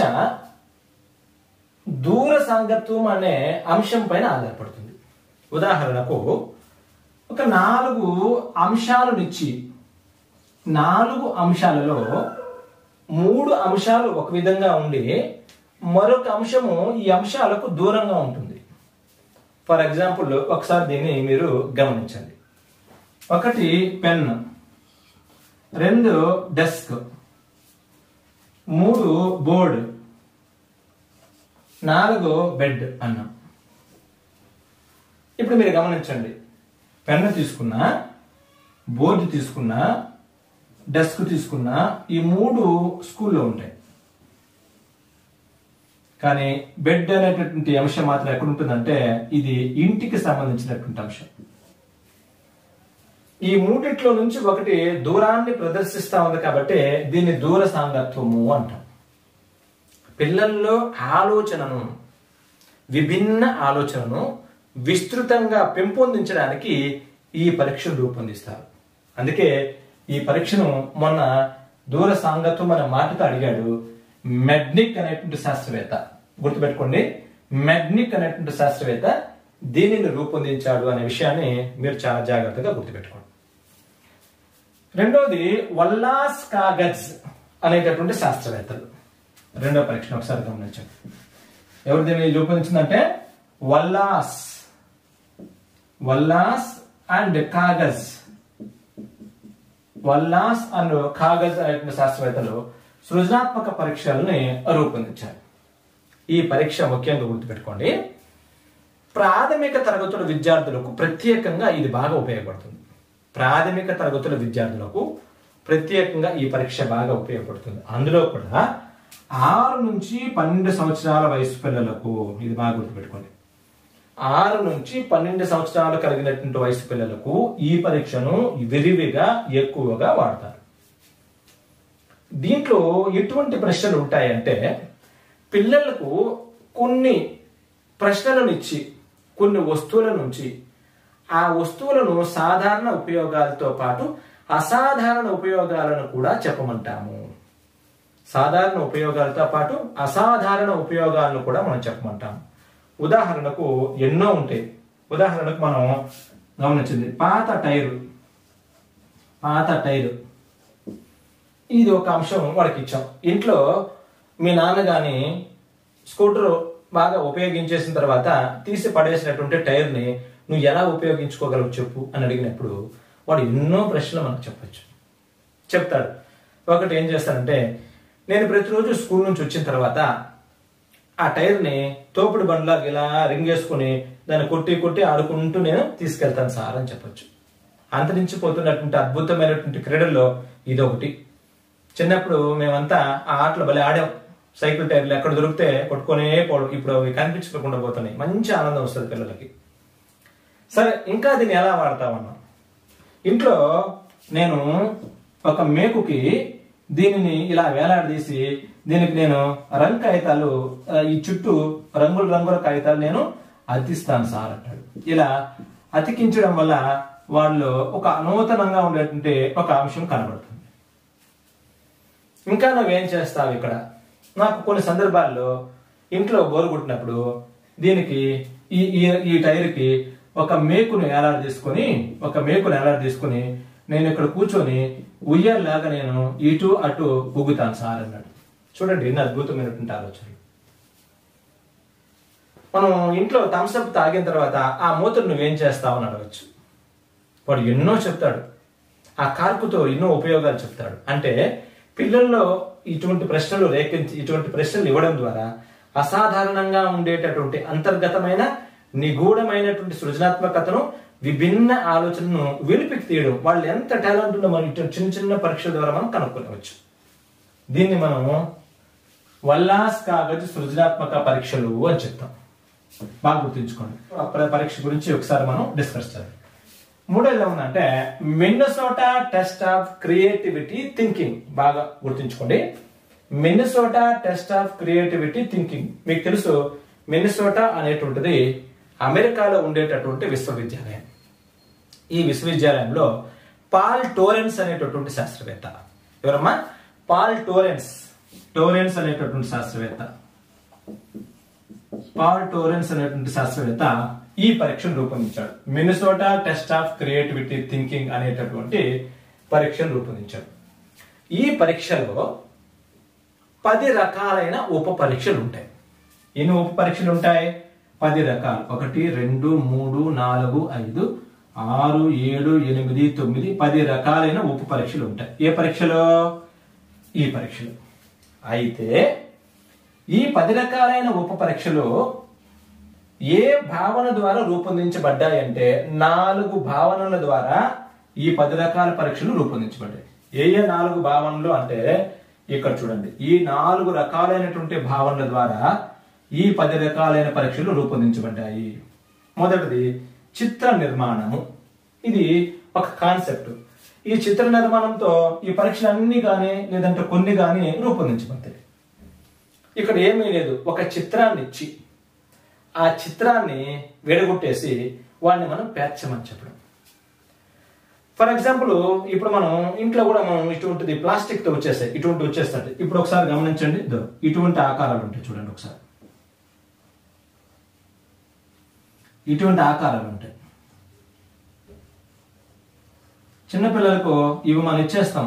దూర సాంగత్వం అనే అంశం పైన ఆధారపడుతుంది ఉదాహరణకు ఒక నాలుగు అంశాలనిచ్చి నాలుగు అంశాలలో మూడు అంశాలు ఒక విధంగా ఉండి మరొక అంశము ఈ అంశాలకు దూరంగా ఉంటుంది ఫర్ ఎగ్జాంపుల్ ఒకసారి దీన్ని మీరు గమనించండి ఒకటి పెన్ రెండు డెస్క్ మూడు బోర్డు నాలుగు బెడ్ అన్నాం ఇప్పుడు మీరు గమనించండి పెన్ను తీసుకున్నా బోర్డు తీసుకున్నా డెస్క్ తీసుకున్నా ఈ మూడు స్కూల్లో ఉంటాయి కానీ బెడ్ అనేటటువంటి అంశం మాత్రం ఎక్కడ ఉంటుందంటే ఇది ఇంటికి సంబంధించినటువంటి అంశం ఈ మూడిట్లో నుంచి ఒకటి దూరాన్ని ప్రదర్శిస్తా ఉంది కాబట్టి దీన్ని దూర సాంగత్వము అంటాం పిల్లల్లో ఆలోచనను విభిన్న ఆలోచనను విస్తృతంగా పెంపొందించడానికి ఈ పరీక్షను రూపొందిస్తారు అందుకే ఈ పరీక్షను మొన్న దూర సాంగత్వం అనే మాటతో అడిగాడు మెడ్నిక్ అనేటువంటి శాస్త్రవేత్త గుర్తుపెట్టుకోండి మెడ్నిక్ అనేటువంటి శాస్త్రవేత్త దీనిని రూపొందించాడు అనే విషయాన్ని మీరు చాలా జాగ్రత్తగా గుర్తుపెట్టుకోండి రెండోది వల్లాస్ కాగజ్ అనేటటువంటి శాస్త్రవేత్తలు రెండో పరీక్షను ఒకసారి గమనించండి ఎవరు దీన్ని రూపొందించిందంటే Wallach Wallach and Kogan Wallach and Kogan అనేటువంటి శాస్త్రవేత్తలు సృజనాత్మక పరీక్షల్ని రూపొందించారు ఈ పరీక్ష ముఖ్యంగా గుర్తుపెట్టుకోండి ప్రాథమిక తరగతుల విద్యార్థులకు ప్రత్యేకంగా ఇది బాగా ఉపయోగపడుతుంది ప్రాథమిక తరగతుల విద్యార్థులకు ప్రత్యేకంగా ఈ పరీక్ష బాగా ఉపయోగపడుతుంది అందులో కూడా ఆరు నుంచి పన్నెండు సంవత్సరాల వయసు పిల్లలకు ఇది బాగా గుర్తుపెట్టుకోండి ఆరు నుంచి పన్నెండు సంవత్సరాలు కలిగినటువంటి వయసు పిల్లలకు ఈ పరీక్షను విరివిగా ఎక్కువగా వాడతారు దీంట్లో ఎటువంటి ప్రశ్నలు ఉంటాయంటే పిల్లలకు కొన్ని ప్రశ్నలను ఇచ్చి కొన్ని వస్తువుల నుంచి ఆ వస్తువులను సాధారణ ఉపయోగాలతో పాటు అసాధారణ ఉపయోగాలను కూడా చెప్పమంటాము సాధారణ ఉపయోగాలతో పాటు అసాధారణ ఉపయోగాలను కూడా మనం చెప్పమంటాము ఉదాహరణకు ఎన్నో ఉంటాయి ఉదాహరణకు మనం గమనించింది పాత టైరు పాత టైరు ఇది ఒక అంశం వాడికి ఇచ్చాం ఇంట్లో మీ నాన్న గాని స్కూటర్ బాగా ఉపయోగించేసిన తర్వాత తీసి పడేసినటువంటి టైర్ని నువ్వు ఎలా ఉపయోగించుకోగలవు చెప్పు అని అడిగినప్పుడు వాడు ఎన్నో ప్రశ్నలు మనకు చెప్పచ్చు చెప్తాడు ఒకటి ఏం చేస్తాడంటే నేను ప్రతిరోజు స్కూల్ నుంచి వచ్చిన తర్వాత ఆ టైర్ని తోపుడు బండ్లాగా ఇలా రింగేసుకుని దాన్ని కొట్టి కొట్టి ఆడుకుంటూ నేను తీసుకెళ్తాను సార్ అని చెప్పొచ్చు అంతరించిపోతున్నటువంటి అద్భుతమైనటువంటి క్రీడల్లో ఇది ఒకటి చిన్నప్పుడు మేమంతా ఆ ఆటలు భలే ఆడాం సైకిల్ టైర్లు ఎక్కడ దొరికితే కొట్టుకునే పోవడం ఇప్పుడు అవి కనిపించకుండా పోతున్నాయి మంచి ఆనందం వస్తుంది పిల్లలకి సరే ఇంకా దీన్ని ఎలా వాడతామన్నా ఇంట్లో నేను ఒక మేకుకి దీనిని ఇలా వేలాడదీసి దీనికి నేను రంగు కాగితాలు ఆ, ఈ చుట్టూ రంగుల రంగుల కాగితాలు నేను అతిస్తాను సార్ అంటాడు ఇలా అతికించడం వల్ల వాళ్ళు ఒక నూతనంగా ఉండేటువంటి ఒక అంశం కనబడుతుంది ఇంకా నువ్వేం చేస్తావు ఇక్కడ నాకు కొన్ని సందర్భాల్లో ఇంట్లో బోరు కొట్టినప్పుడు దీనికి ఈ ఈ ఈ టైర్కి ఒక మేకును ఏలాడ తీసుకొని ఒక మేకును ఏలాడ తీసుకొని నేను ఇక్కడ కూర్చొని ఉయ్యాలాగా నేను ఇటు అటు ఊగుతాను సార్ అన్నాడు చూడండి ఎన్ని అద్భుతమైనటువంటి ఆలోచనలు మనం ఇంట్లో థమ్స్అప్ తాగిన తర్వాత ఆ మూతను నువ్వేం చేస్తావు అని అడగచ్చు వాడు ఎన్నో చెప్తాడు ఆ కార్కుతో ఎన్నో ఉపయోగాలు చెప్తాడు అంటే పిల్లల్లో ఇటువంటి ప్రశ్నలు రేకించి ఇటువంటి ప్రశ్నలు ఇవ్వడం ద్వారా అసాధారణంగా ఉండేటటువంటి అంతర్గతమైన నిగూఢమైనటువంటి సృజనాత్మకతను విభిన్న ఆలోచనను వెలిపికి తీయడం వాళ్ళు ఎంత టాలెంట్ ఉందో మనం ఇటువంటి చిన్న చిన్న పరీక్షల ద్వారా మనం కనుక్కోవచ్చు దీన్ని మనం వల్లాస్ కాగజ్ సృజనాత్మక పరీక్షలు అని చెప్తాం బాగా గుర్తుంచుకోండి ఆ ప- పరీక్ష గురించి ఒకసారి మనం డిస్కస్ చేద్దాం మూడోది ఏమన్నంటే Minnesota test of creativity thinking బాగా గుర్తుంచుకోండి Minnesota test of creativity thinking మీకు తెలుసు మిన్నసోటా అనేటువంటిది అమెరికాలో ఉండేటటువంటి విశ్వవిద్యాలయం ఈ విశ్వవిద్యాలయంలో పాల్ టోరెన్స్ అనేటటువంటి శాస్త్రవేత్త ఎవరమ్మా పాల్ టోరెన్స్ టోరెన్స్ అనేటటువంటి శాస్త్రవేత్త పాల్ టోరెన్స్ అనేటువంటి శాస్త్రవేత్త ఈ పరీక్షను రూపొందించాడు Minnesota test of creativity thinking అనేటటువంటి పరీక్షను రూపొందించాడు ఈ పరీక్షలో పది రకాలైన ఉప పరీక్షలు ఉంటాయి ఎన్ని ఉప పరీక్షలు ఉంటాయి పది రకాలు ఒకటి రెండు మూడు నాలుగు ఐదు ఆరు ఏడు ఎనిమిది తొమ్మిది పది రకాలైన ఉప పరీక్షలు ఉంటాయి ఏ పరీక్షలో ఈ పరీక్షలు అయితే ఈ పది రకాలైన ఉప పరీక్షలు ఏ భావన ద్వారా రూపొందించబడ్డాయంటే నాలుగు భావనల ద్వారా ఈ పది రకాల పరీక్షలు రూపొందించబడ్డాయి ఏ ఏ నాలుగు భావనలు అంటే ఇక్కడ చూడండి ఈ నాలుగు రకాలైనటువంటి భావనల ద్వారా ఈ పది రకాలైన పరీక్షలు రూపొందించబడ్డాయి మొదటిది చిత్ర నిర్మాణము ఇది ఒక కాన్సెప్ట్ ఈ చిత్ర నిర్మాణంతో ఈ పరీక్షలన్నీ కానీ లేదంటే కొన్ని కానీ రూపొందించబడతాయి ఇక్కడ ఏమీ లేదు ఒక చిత్రాన్ని ఇచ్చి ఆ చిత్రాన్ని విడగొట్టేసి వాడిని మనం పేర్చమని చెప్పడం ఫర్ ఎగ్జాంపుల్ ఇప్పుడు మనం ఇంట్లో కూడా మనం ఇటువంటిది ప్లాస్టిక్ తో వచ్చేసాయి ఇటువంటి వచ్చేస్తాయి ఇప్పుడు ఒకసారి గమనించండి ఇదో ఇటువంటి ఆకారాలు ఉంటాయి చూడండి ఒకసారి ఇటువంటి ఆకారాలు ఉంటాయి చిన్నపిల్లలకు ఇవి మనం ఇచ్చేస్తాం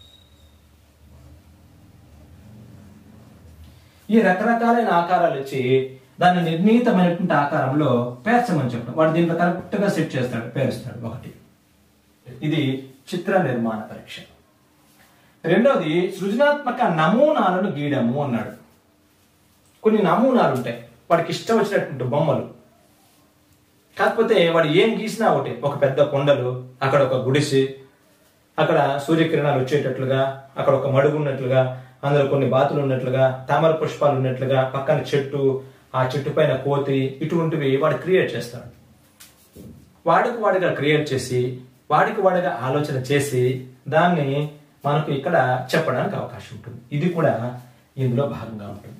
ఈ రకరకాలైన ఆకారాలు ఇచ్చి దాన్ని నిర్ణీతమైనటువంటి ఆకారంలో పేర్చమని చెప్పడం వాడు దీంట్లో కరెక్ట్ గా సెట్ చేస్తాడు పేరుస్తాడు ఒకటి ఇది చిత్ర నిర్మాణ పరీక్ష రెండోది సృజనాత్మక నమూనాలను గీయడము అన్నాడు కొన్ని నమూనాలు ఉంటాయి వాడికి ఇష్టం వచ్చినటువంటి బొమ్మలు కాకపోతే వాడు ఏం గీసినా ఒకటి ఒక పెద్ద కొండలు అక్కడ ఒక గుడిసి అక్కడ సూర్యకిరణాలు వచ్చేటట్లుగా అక్కడ ఒక మడుగు ఉన్నట్లుగా అందులో కొన్ని బాతులు ఉన్నట్లుగా తామర పుష్పాలు ఉన్నట్లుగా పక్కన చెట్టు ఆ చెట్టు పైన కోతి ఇటువంటివి వాడు క్రియేట్ చేస్తాడు వాడికి వాడిగా క్రియేట్ చేసి వాడికి వాడిగా ఆలోచన చేసి దాన్ని మనకు ఇక్కడ చెప్పడానికి అవకాశం ఉంటుంది ఇది కూడా ఇందులో భాగంగా ఉంటుంది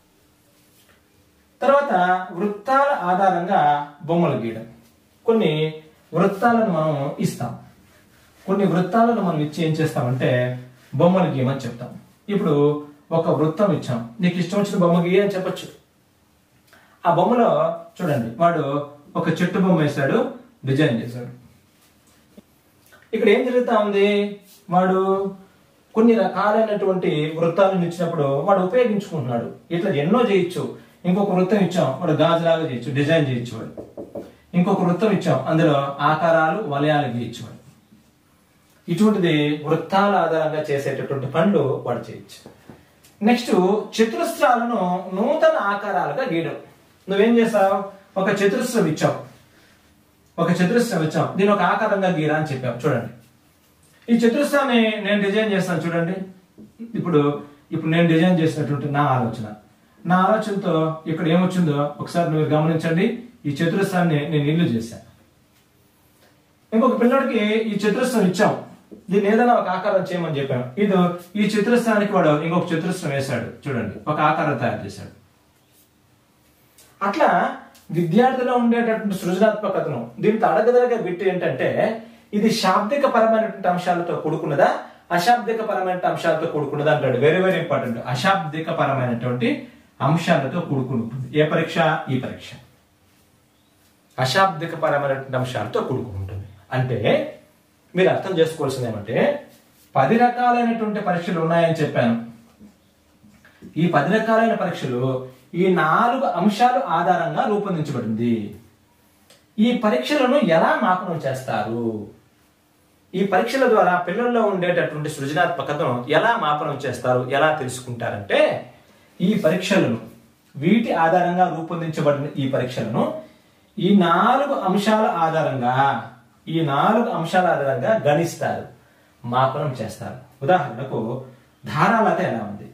తర్వాత వృత్తాల ఆధారంగా బొమ్మలు గీయడం కొన్ని వృత్తాలను మనం ఇస్తాం కొన్ని వృత్తాలను మనం ఇచ్చి ఏం చేస్తామంటే బొమ్మలు గీయమని చెప్తాం ఇప్పుడు ఒక వృత్తం ఇచ్చాం నీకు ఇష్టం వచ్చిన బొమ్మ గీయ అని చెప్పొచ్చు ఆ బొమ్మలో చూడండి వాడు ఒక చెట్టు బొమ్మ వేశాడు డిజైన్ చేశాడు ఇక్కడ ఏం జరుగుతా ఉంది వాడు కొన్ని రకాలైనటువంటి వృత్తాలను ఇచ్చినప్పుడు వాడు ఉపయోగించుకుంటున్నాడు ఇట్లా ఎన్నో చేయొచ్చు ఇంకొక వృత్తం ఇచ్చాం వాడు గాజులాగా చేయొచ్చు డిజైన్ చేయొచ్చు వాడు ఇంకొక వృత్తం ఇచ్చాం అందులో ఆకారాలు వలయాలు గీయచ్చు వాడు ఇటువంటిది వృత్తాల ఆధారంగా చేసేటటువంటి పనులు వాడు చేయొచ్చు నెక్స్ట్ చతురస్రాలను నూతన ఆకారాలుగా గీయడం నువ్వేం చేసావు ఒక చతురస్రం ఇచ్చావు ఒక చతురస్రం ఇచ్చాం దీని ఒక ఆకారంగా గీరా అని చెప్పాం చూడండి ఈ చతురస్రాన్ని నేను డిజైన్ చేస్తాను చూడండి ఇప్పుడు ఇప్పుడు నేను డిజైన్ చేసినటువంటి నా ఆలోచన నా ఆలోచనతో ఇక్కడ ఏమొచ్చిందో ఒకసారి మీరు గమనించండి ఈ చతురస్రాన్ని నేను ఇల్లు చేశాను ఇంకొక పిల్లడికి ఈ చతురస్రం ఇచ్చాం దీన్ని ఏదైనా ఒక ఆకారం చేయమని చెప్పాను ఇది ఈ చతురస్రానికి వాడు ఇంకొక చతురస్రం వేశాడు చూడండి ఒక ఆకారం తయారు చేశాడు అట్లా విద్యార్థిలో ఉండేటటువంటి సృజనాత్మకతను దీంతో అడగదలగా బిట్టు ఏంటంటే ఇది శాబ్దిక పరమైనటువంటి అంశాలతో కూడుకున్నదా అశాబ్దిక పరమైన అంశాలతో కూడుకున్నదా అంటాడు వెరీ వెరీ ఇంపార్టెంట్ అశాబ్దిక పరమైనటువంటి అంశాలతో కూడుకుని ఉంటుంది ఏ పరీక్ష ఈ పరీక్ష అశాబ్దిక పరమైనటువంటి అంశాలతో కూడుకుని ఉంటుంది అంటే మీరు అర్థం చేసుకోవాల్సింది ఏమంటే పది రకాలైనటువంటి పరీక్షలు ఉన్నాయని చెప్పాను ఈ పది రకాలైన పరీక్షలు ఈ నాలుగు అంశాలు ఆధారంగా రూపొందించబడింది ఈ పరీక్షలను ఎలా మాపనం చేస్తారు ఈ పరీక్షల ద్వారా పిల్లల్లో ఉండేటటువంటి సృజనాత్మకతను ఎలా మాపనం చేస్తారు ఎలా తెలుసుకుంటారంటే ఈ పరీక్షలను వీటి ఆధారంగా రూపొందించబడిన ఈ పరీక్షలను ఈ నాలుగు అంశాల ఆధారంగా ఈ నాలుగు అంశాల ఆధారంగా గణిస్తారు మాపనం చేస్తారు ఉదాహరణకు ధారాలత ఎలా ఉంది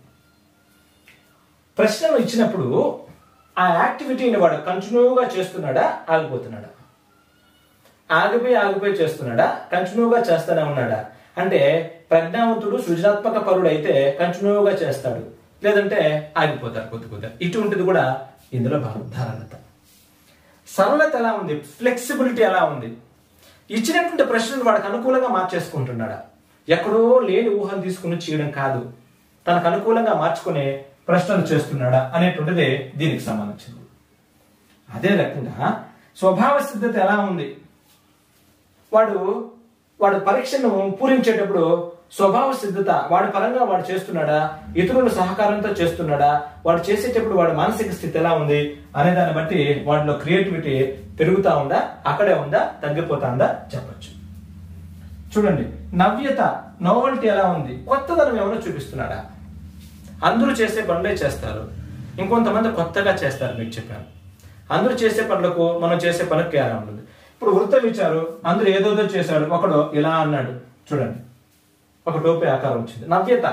ప్రశ్నలు ఇచ్చినప్పుడు ఆ యాక్టివిటీని వాడు కంటిన్యూగా చేస్తున్నాడా ఆగిపోతున్నాడా ఆగిపోయి ఆగిపోయి చేస్తున్నాడా కంటిన్యూగా చేస్తూనే ఉన్నాడా అంటే ప్రజ్ఞావంతుడు సృజనాత్మక పరుడు అయితే కంటిన్యూగా చేస్తాడు లేదంటే ఆగిపోతారు కొద్ది కొద్దిగా ఇటువంటిది కూడా ఇందులో భాగం ధారాలత సరళత ఎలా ఉంది ఫ్లెక్సిబిలిటీ ఎలా ఉంది ఇచ్చినటువంటి ప్రశ్నలు వాడికి అనుకూలంగా మార్చేసుకుంటున్నాడా ఎక్కడో లేని ఊహను తీసుకుని చేయడం కాదు తనకు అనుకూలంగా మార్చుకునే ప్రశ్నలు చేస్తున్నాడా అనేటువంటిది దీనికి సంబంధించింది అదే రకంగా స్వభావ సిద్ధత ఎలా ఉంది వాడు వాడు పరీక్షను పూరించేటప్పుడు స్వభావ సిద్ధత వాడి పరంగా వాడు చేస్తున్నాడా ఇతరుల సహకారంతో చేస్తున్నాడా వాడు చేసేటప్పుడు వాడి మానసిక స్థితి ఎలా ఉంది అనే దాన్ని బట్టి వాడిలో క్రియేటివిటీ పెరుగుతా ఉందా అక్కడే ఉందా తగ్గిపోతా చెప్పచ్చు చూడండి నవ్యత నోవల్టీ ఎలా ఉంది కొత్తదనం ఏమైనా చూపిస్తున్నాడా అందరూ చేసే పనులే చేస్తారు ఇంకొంతమంది కొత్తగా చేస్తారు మీకు చెప్పాను అందరూ చేసే పనులకు మనం చేసే పనికి తేడా ఉంటుంది ఇప్పుడు వృత్తం ఇచ్చారు అందరూ ఏదోదో చేశాడు ఒకడు ఇలా అన్నాడు చూడండి ఒక టోపీ ఆకారం వచ్చింది నవ్యత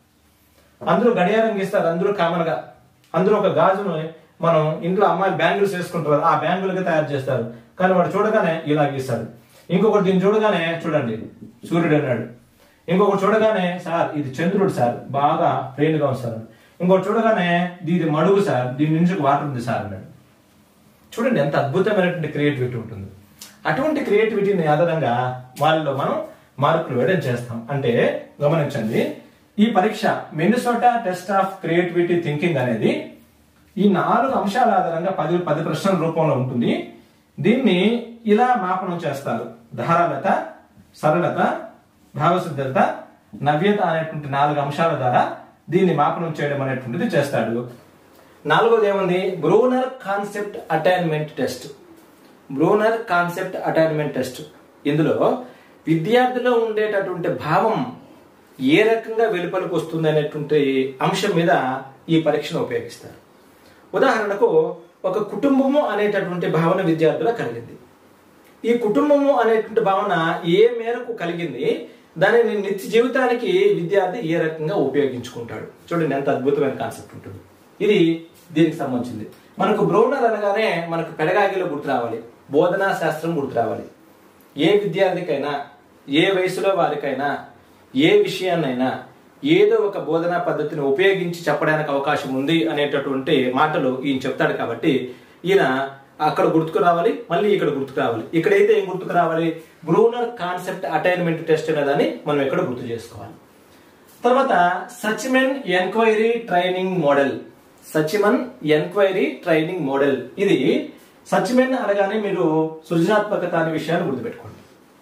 అందరూ గడియారం గీస్తారు అందరూ కామన్ గా అందరూ ఒక గాజును మనం ఇంట్లో అమ్మాయిలు బ్యాంగిల్స్ వేసుకుంటారు ఆ బ్యాంగులుగా తయారు చేస్తారు కానీ వాడు చూడగానే ఇలా గీస్తాడు ఇంకొకటి దీన్ని చూడగానే చూడండి సూర్యుడు అన్నాడు ఇంకొకటి చూడగానే సార్ ఇది చంద్రుడు సార్ బాగా ప్లెయిన్ గా ఉంది సార్ ఇంకొకటి చూడగానే ఇది మడుగు సార్ దీని నుంచి వాటర్ ఉంది సార్ అన్నాడు చూడండి ఎంత అద్భుతమైనటువంటి క్రియేటివిటీ ఉంటుంది అటువంటి క్రియేటివిటీని ఆధారంగా వాళ్ళలో మనం మార్కులు వేయడం చేస్తాం అంటే గమనించండి ఈ పరీక్ష Minnesota test of creativity thinking అనేది ఈ నాలుగు అంశాల ఆధారంగా పది పది ప్రశ్నల రూపంలో ఉంటుంది దీన్ని ఇలా మాపనం చేస్తారు ధారాలత సరళత భావసిద్ధత నవ్యత అనేటువంటి నాలుగు అంశాల ద్వారా దీన్ని మాపనం చేయడం అనేటువంటిది చేస్తాడు నాలుగోది ఏముంది Bruner concept attainment test Bruner concept attainment test ఇందులో విద్యార్థిలో ఉండేటటువంటి భావం ఏ రకంగా వెలుపలికి వస్తుంది అనేటువంటి అంశం మీద ఈ పరీక్షను ఉపయోగిస్తారు ఉదాహరణకు ఒక కుటుంబము అనేటటువంటి భావన విద్యార్థుల కలిగింది ఈ కుటుంబము అనేటువంటి భావన ఏ మేరకు కలిగింది దానిని నిత్య జీవితానికి విద్యార్థి ఏ రకంగా ఉపయోగించుకుంటాడు చూడండి ఎంత అద్భుతమైన కాన్సెప్ట్ ఉంటుంది ఇది దీనికి సంబంధించింది మనకు బ్రౌనర్ అనగానే మనకు పెడగాగిలో గుర్తు రావాలి బోధనా శాస్త్రం గుర్తు రావాలి ఏ విద్యార్థికైనా ఏ వయసులో వారికైనా ఏ విషయాన్నైనా ఏదో ఒక బోధనా పద్ధతిని ఉపయోగించి చెప్పడానికి అవకాశం ఉంది అనేటటువంటి మాటలు ఈయన చెప్తాడు కాబట్టి ఈయన అక్కడ గుర్తుకు రావాలి మళ్ళీ ఇక్కడ గుర్తుకు రావాలి ఇక్కడైతే ఏం గుర్తుకు రావాలి బ్రూనర్ కాన్సెప్ట్ అటైన్మెంట్ టెస్ట్ అనేదాన్ని మనం ఎక్కడ గుర్తు చేసుకోవాలి తర్వాత Suchman inquiry training model Suchman inquiry training model ఇది సచిమెన్ అనగానే మీరు సృజనాత్మకత అనే విషయాన్ని గుర్తుపెట్టుకోండి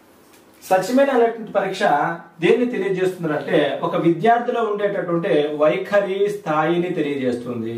సచిమెన్ అనేటువంటి పరీక్ష దేన్ని తెలియజేస్తుందంటే ఒక విద్యార్థిలో ఉండేటటువంటి వైఖరి స్థాయిని తెలియజేస్తుంది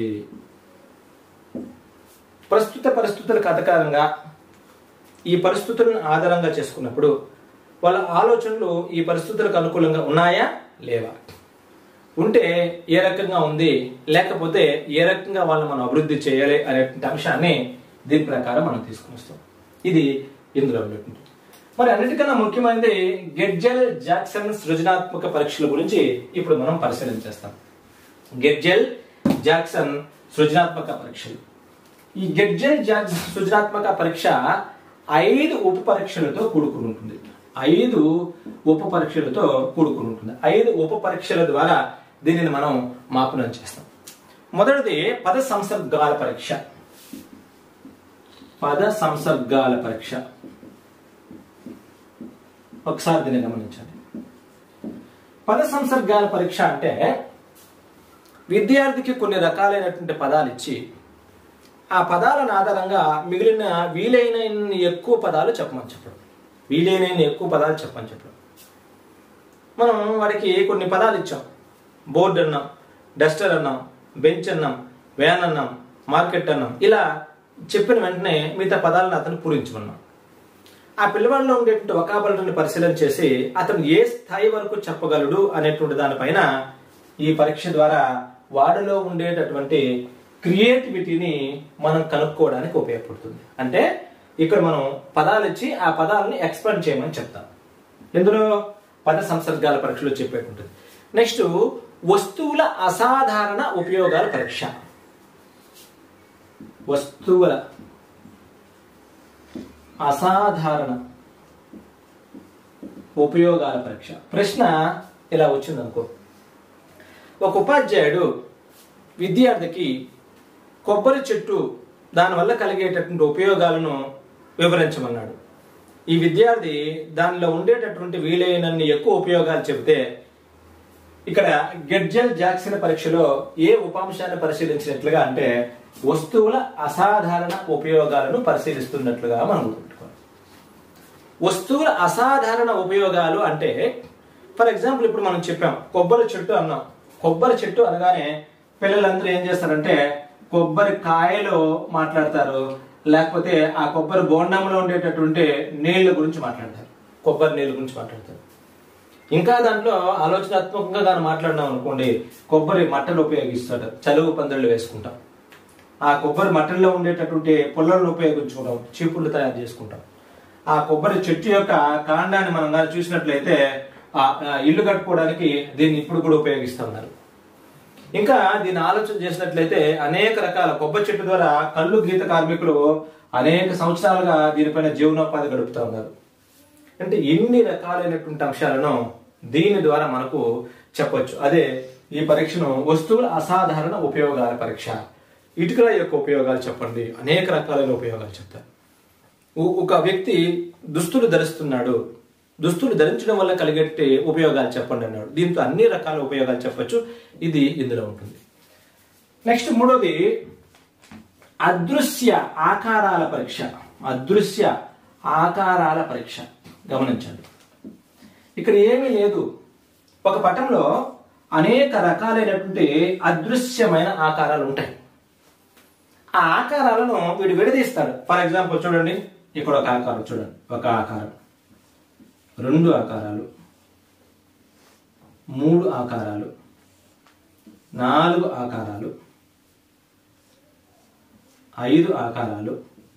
ప్రస్తుత పరిస్థితులకు అధికారంగా ఈ పరిస్థితులను ఆధారంగా చేసుకున్నప్పుడు వాళ్ళ ఆలోచనలు ఈ పరిస్థితులకు అనుకూలంగా ఉన్నాయా లేవా ఉంటే ఏ రకంగా ఉంది లేకపోతే ఏ రకంగా వాళ్ళని మనం అభివృద్ధి చేయాలి అనేటువంటి అంశాన్ని దీని ప్రకారం మనం తీసుకుని వస్తాం ఇది ఇందులో ఉన్నటువంటి మరి అన్నిటికన్నా ముఖ్యమైనది గెడ్జెల్ జాక్సన్ సృజనాత్మక పరీక్షల గురించి ఇప్పుడు మనం పరిశీలన చేస్తాం గెడ్జెల్ జాక్సన్ సృజనాత్మక పరీక్షలు ఈ గెడ్జెల్ జాక్సన్ సృజనాత్మక పరీక్ష ఐదు ఉప పరీక్షలతో కూడుకుని ఉంటుంది ఐదు ఉప పరీక్షలతో కూడుకుని ఉంటుంది ఐదు ఉప పరీక్షల ద్వారా దీనిని మనం మాపనం చేస్తాం మొదటిది పద సంసర్గాల పరీక్ష పద సంసర్గాల పరీక్ష ఒకసారి దీన్ని గమనించండి పద సంసర్గాల పరీక్ష అంటే విద్యార్థికి కొన్ని రకాలైనటువంటి పదాలు ఇచ్చి ఆ పదాలను ఆధారంగా మిగిలిన వీలైన ఎక్కువ పదాలు చెప్పమని చెప్పడం వీలైన ఎక్కువ పదాలు చెప్పమని చెప్పడం మనం వాడికి కొన్ని పదాలు ఇచ్చాం బోర్డు అన్నాం డస్టర్ అన్నాం బెంచ్ అన్నాం వ్యాన్ అన్నాం మార్కెట్ అన్నాం ఇలా చెప్పిన వెంటనే మిగతా పదాలను అతను పూరించమన్నాం ఆ పిల్లవాడిలో ఉండేటువంటి వకాబులరీని పరిశీలన చేసి అతను ఏ స్థాయి వరకు చెప్పగలడు అనేటువంటి దానిపైన ఈ పరీక్ష ద్వారా వాడిలో ఉండేటటువంటి క్రియేటివిటీని మనం కనుక్కోవడానికి ఉపయోగపడుతుంది అంటే ఇక్కడ మనం పదాలు ఇచ్చి ఆ పదాలని ఎక్స్ప్లెయిన్ చేయమని చెప్తాం ఇందులో పద సంసర్గాల పరీక్షలో చెప్పేటుంటుంది నెక్స్ట్ వస్తువుల అసాధారణ ఉపయోగాల పరీక్ష వస్తువుల అసాధారణ ఉపయోగాల పరీక్ష ప్రశ్న ఇలా వచ్చిందనుకో ఒక ఉపాధ్యాయుడు విద్యార్థికి కొబ్బరి చెట్టు దానివల్ల కలిగేటటువంటి ఉపయోగాలను వివరించమన్నాడు ఈ విద్యార్థి దానిలో ఉండేటటువంటి వీలైనన్ని ఎక్కువ ఉపయోగాలు చెబితే ఇక్కడ గెడ్జల్ జాక్సన్ పరీక్షలో ఏ ఉపాంశాన్ని పరిశీలించినట్లుగా అంటే వస్తువుల అసాధారణ ఉపయోగాలను పరిశీలిస్తున్నట్లుగా మనం గుర్తుపెట్టుకోవాలి వస్తువుల అసాధారణ ఉపయోగాలు అంటే ఫర్ ఎగ్జాంపుల్ ఇప్పుడు మనం చెప్పాం కొబ్బరి చెట్టు అన్నాం కొబ్బరి చెట్టు అనగానే పిల్లలందరూ ఏం చేస్తారంటే కొబ్బరి కాయలు మాట్లాడతారు లేకపోతే ఆ కొబ్బరి బోండంలో ఉండేటటువంటి నీళ్ళ గురించి మాట్లాడతారు కొబ్బరి నీళ్ళ గురించి మాట్లాడతారు ఇంకా దాంట్లో ఆలోచనాత్మకంగా దాన్ని మాట్లాడినాం అనుకోండి కొబ్బరి మట్టలు ఉపయోగిస్తాడు చలువు పందిళ్ళు వేసుకుంటాం ఆ కొబ్బరి మట్టల్లో ఉండేటటువంటి పుల్లలను ఉపయోగించుకుంటాం చీపుళ్ళు తయారు చేసుకుంటాం ఆ కొబ్బరి చెట్టు యొక్క కాండాన్ని మనం కానీ చూసినట్లయితే ఆ ఆ ఇల్లు కట్టుకోవడానికి దీన్ని ఇప్పుడు కూడా ఉపయోగిస్తూ ఉన్నారు ఇంకా దీన్ని ఆలోచన చేసినట్లయితే అనేక రకాల కొబ్బరి చెట్టు ద్వారా కళ్ళు గీత కార్మికులు అనేక సంవత్సరాలుగా దీనిపైన జీవనోపాధి గడుపుతా ఉన్నారు అంటే ఎన్ని రకాలైనటువంటి అంశాలను దీని ద్వారా మనకు చెప్పొచ్చు అదే ఈ పరీక్షను వస్తువుల అసాధారణ ఉపయోగాల పరీక్ష ఇటుకల యొక్క ఉపయోగాలు చెప్పండి అనేక రకాలైన ఉపయోగాలు చెప్తారు ఓ- ఒక వ్యక్తి దుస్తులు ధరిస్తున్నాడు దుస్తులు ధరించడం వల్ల కలిగే ఉపయోగాలు చెప్పండి అన్నాడు దీంతో అన్ని రకాల ఉపయోగాలు చెప్పొచ్చు ఇది ఇందులో ఉంటుంది నెక్స్ట్ మూడోది అదృశ్య ఆకారాల పరీక్ష అదృశ్య ఆకారాల పరీక్ష గమనించండి ఇక్కడ ఏమీ లేదు ఒక పటంలో అనేక రకాలైనటువంటి అదృశ్యమైన ఆకారాలు ఉంటాయి ఆ ఆకారాలను వీడు విడదీస్తాడు ఫర్ ఎగ్జాంపుల్ చూడండి ఇక్కడ ఒక ఆకారం చూడండి ఒక ఆకారం రెండు ఆకారాలు మూడు ఆకారాలు నాలుగు ఆకారాలు ఐదు ఆకారాలు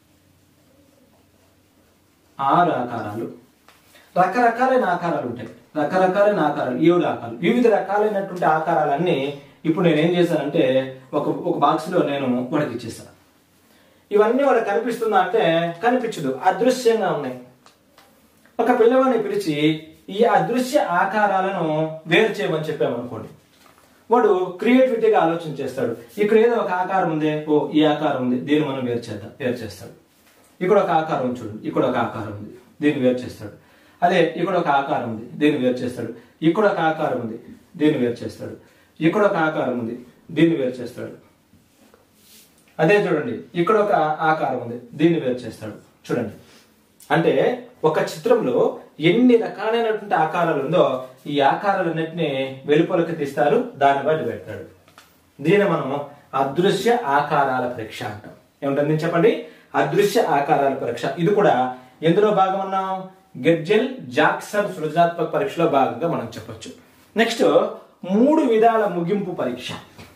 ఆరు ఆకారాలు రకరకాలైన ఆకారాలు ఉంటాయి రకరకాలైన ఆకారాలు ఏడు ఆకారాలు వివిధ రకాలైనటువంటి ఆకారాలన్నీ ఇప్పుడు నేను ఏం చేశానంటే ఒక ఒక బాక్స్ లో నేను వాడికి ఇచ్చేసాను ఇవన్నీ వాడికి కనిపిస్తుందా అంటే కనిపించదు అదృశ్యంగా ఉన్నాయి ఒక పిల్లవాడిని పిలిచి ఈ అదృశ్య ఆకారాలను వేరు చేయమని చెప్పామనుకోండి వాడు క్రియేటివిటీగా ఆలోచన చేస్తాడు ఇక్కడ ఏదో ఒక ఆకారం ఉంది ఓ ఈ ఆకారం ఉంది దీన్ని మనం వేరు చేద్దాం వేరు చేస్తాడు ఇక్కడ ఒక ఆకారం ఉంది చూడండి ఇక్కడ ఒక ఆకారం ఉంది దీన్ని వేరు చేస్తాడు అదే ఇక్కడ ఒక ఆకారం ఉంది దీన్ని వేరు చేస్తాడు ఇక్కడ ఒక ఆకారం ఉంది దీన్ని వేరు చేస్తాడు ఇక్కడ ఒక ఆకారం ఉంది దీన్ని వేరు చేస్తాడు అదే చూడండి ఇక్కడ ఒక ఆకారం ఉంది దీన్ని వేరు చేస్తాడు చూడండి అంటే ఒక చిత్రంలో ఎన్ని రకాలైనటువంటి ఆకారాలు ఉందో ఈ ఆకారాలన్నింటినీ వెలుపలకి తీస్తారు దాన్ని బట్టి పెడతాడు దీన్ని మనం అదృశ్య ఆకారాల పరీక్ష అంటాం ఏమిటంది చెప్పండి అదృశ్య ఆకారాల పరీక్ష ఇది కూడా ఎందులో భాగం అన్నాం గెడ్జెల్ జాక్సన్ సృజనాత్మక పరీక్షలో భాగంగా మనం చెప్పొచ్చు నెక్స్ట్ మూడు విధాల ముగింపు పరీక్ష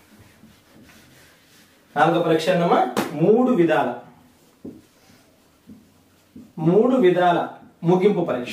నాలుగో పరీక్ష అన్నమా మూడు విధాల మూడు విధాల ముగింపు పరీక్ష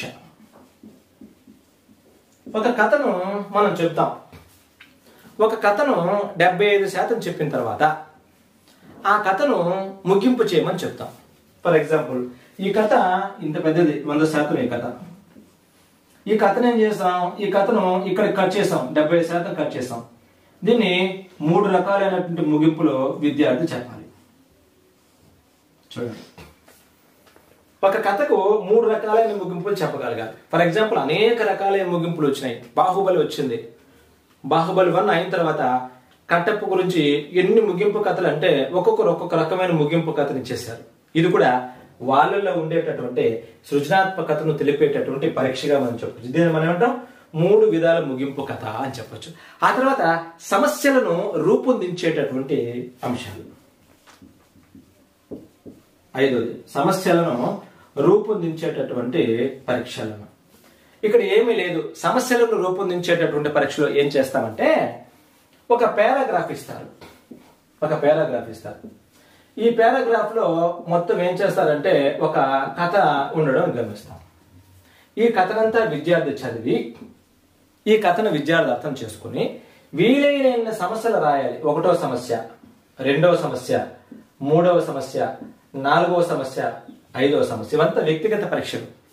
ఒక కథను మనం చెప్తాం ఒక కథను డెబ్బై ఐదు శాతం చెప్పిన తర్వాత ఆ కథను ముగింపు చేయమని చెప్తాం ఫర్ ఎగ్జాంపుల్ ఈ కథ ఇంత పెద్దది వంద శాతం ఈ కథ ఈ కథను ఏం చేసాం ఈ కథను ఇక్కడ కట్ చేసాం డెబ్బై శాతం కట్ చేసాం దీన్ని మూడు రకాలైనటువంటి ముగింపులో విద్యార్థి చెప్పాలి చూడండి ఒక కథకు మూడు రకాలైన ముగింపులు చెప్పగలగాలి ఫర్ ఎగ్జాంపుల్ అనేక రకాలైన ముగింపులు వచ్చినాయి బాహుబలి వచ్చింది బాహుబలి వన్ అయిన తర్వాత కట్టప్ప గురించి ఎన్ని ముగింపు కథలు అంటే ఒక్కొక్కరు ఒక్కొక్క రకమైన ముగింపు కథను ఇచ్చేశారు ఇది కూడా వాళ్ళలో ఉండేటటువంటి సృజనాత్మకతను తెలిపేటటువంటి పరీక్షగా మనం చెప్పచ్చు దీన్ని మనం ఏమంటాం మూడు విధాల ముగింపు కథ అని చెప్పొచ్చు ఆ తర్వాత సమస్యలను రూపొందించేటటువంటి అంశాలు ఐదోది సమస్యలను రూపొందించేటటువంటి పరీక్షలను ఇక్కడ ఏమీ లేదు సమస్యలను రూపొందించేటటువంటి పరీక్షలో ఏం చేస్తామంటే ఒక పారాగ్రాఫ్ ఇస్తారు ఒక పారాగ్రాఫ్ ఇస్తారు ఈ పారాగ్రాఫ్ లో మొత్తం ఏం చేస్తారంటే ఒక కథ ఉండడం గమనిస్తాం ఈ కథనంతా విద్యార్థి చదివి ఈ కథను విద్యార్థి అర్థం చేసుకుని వీలైన సమస్యలు రాయాలి ఒకటో సమస్య రెండవ సమస్య మూడవ సమస్య నాలుగవ సమస్య ఐదవ సమస్య ఇవంతా వ్యక్తిగత పరీక్షలు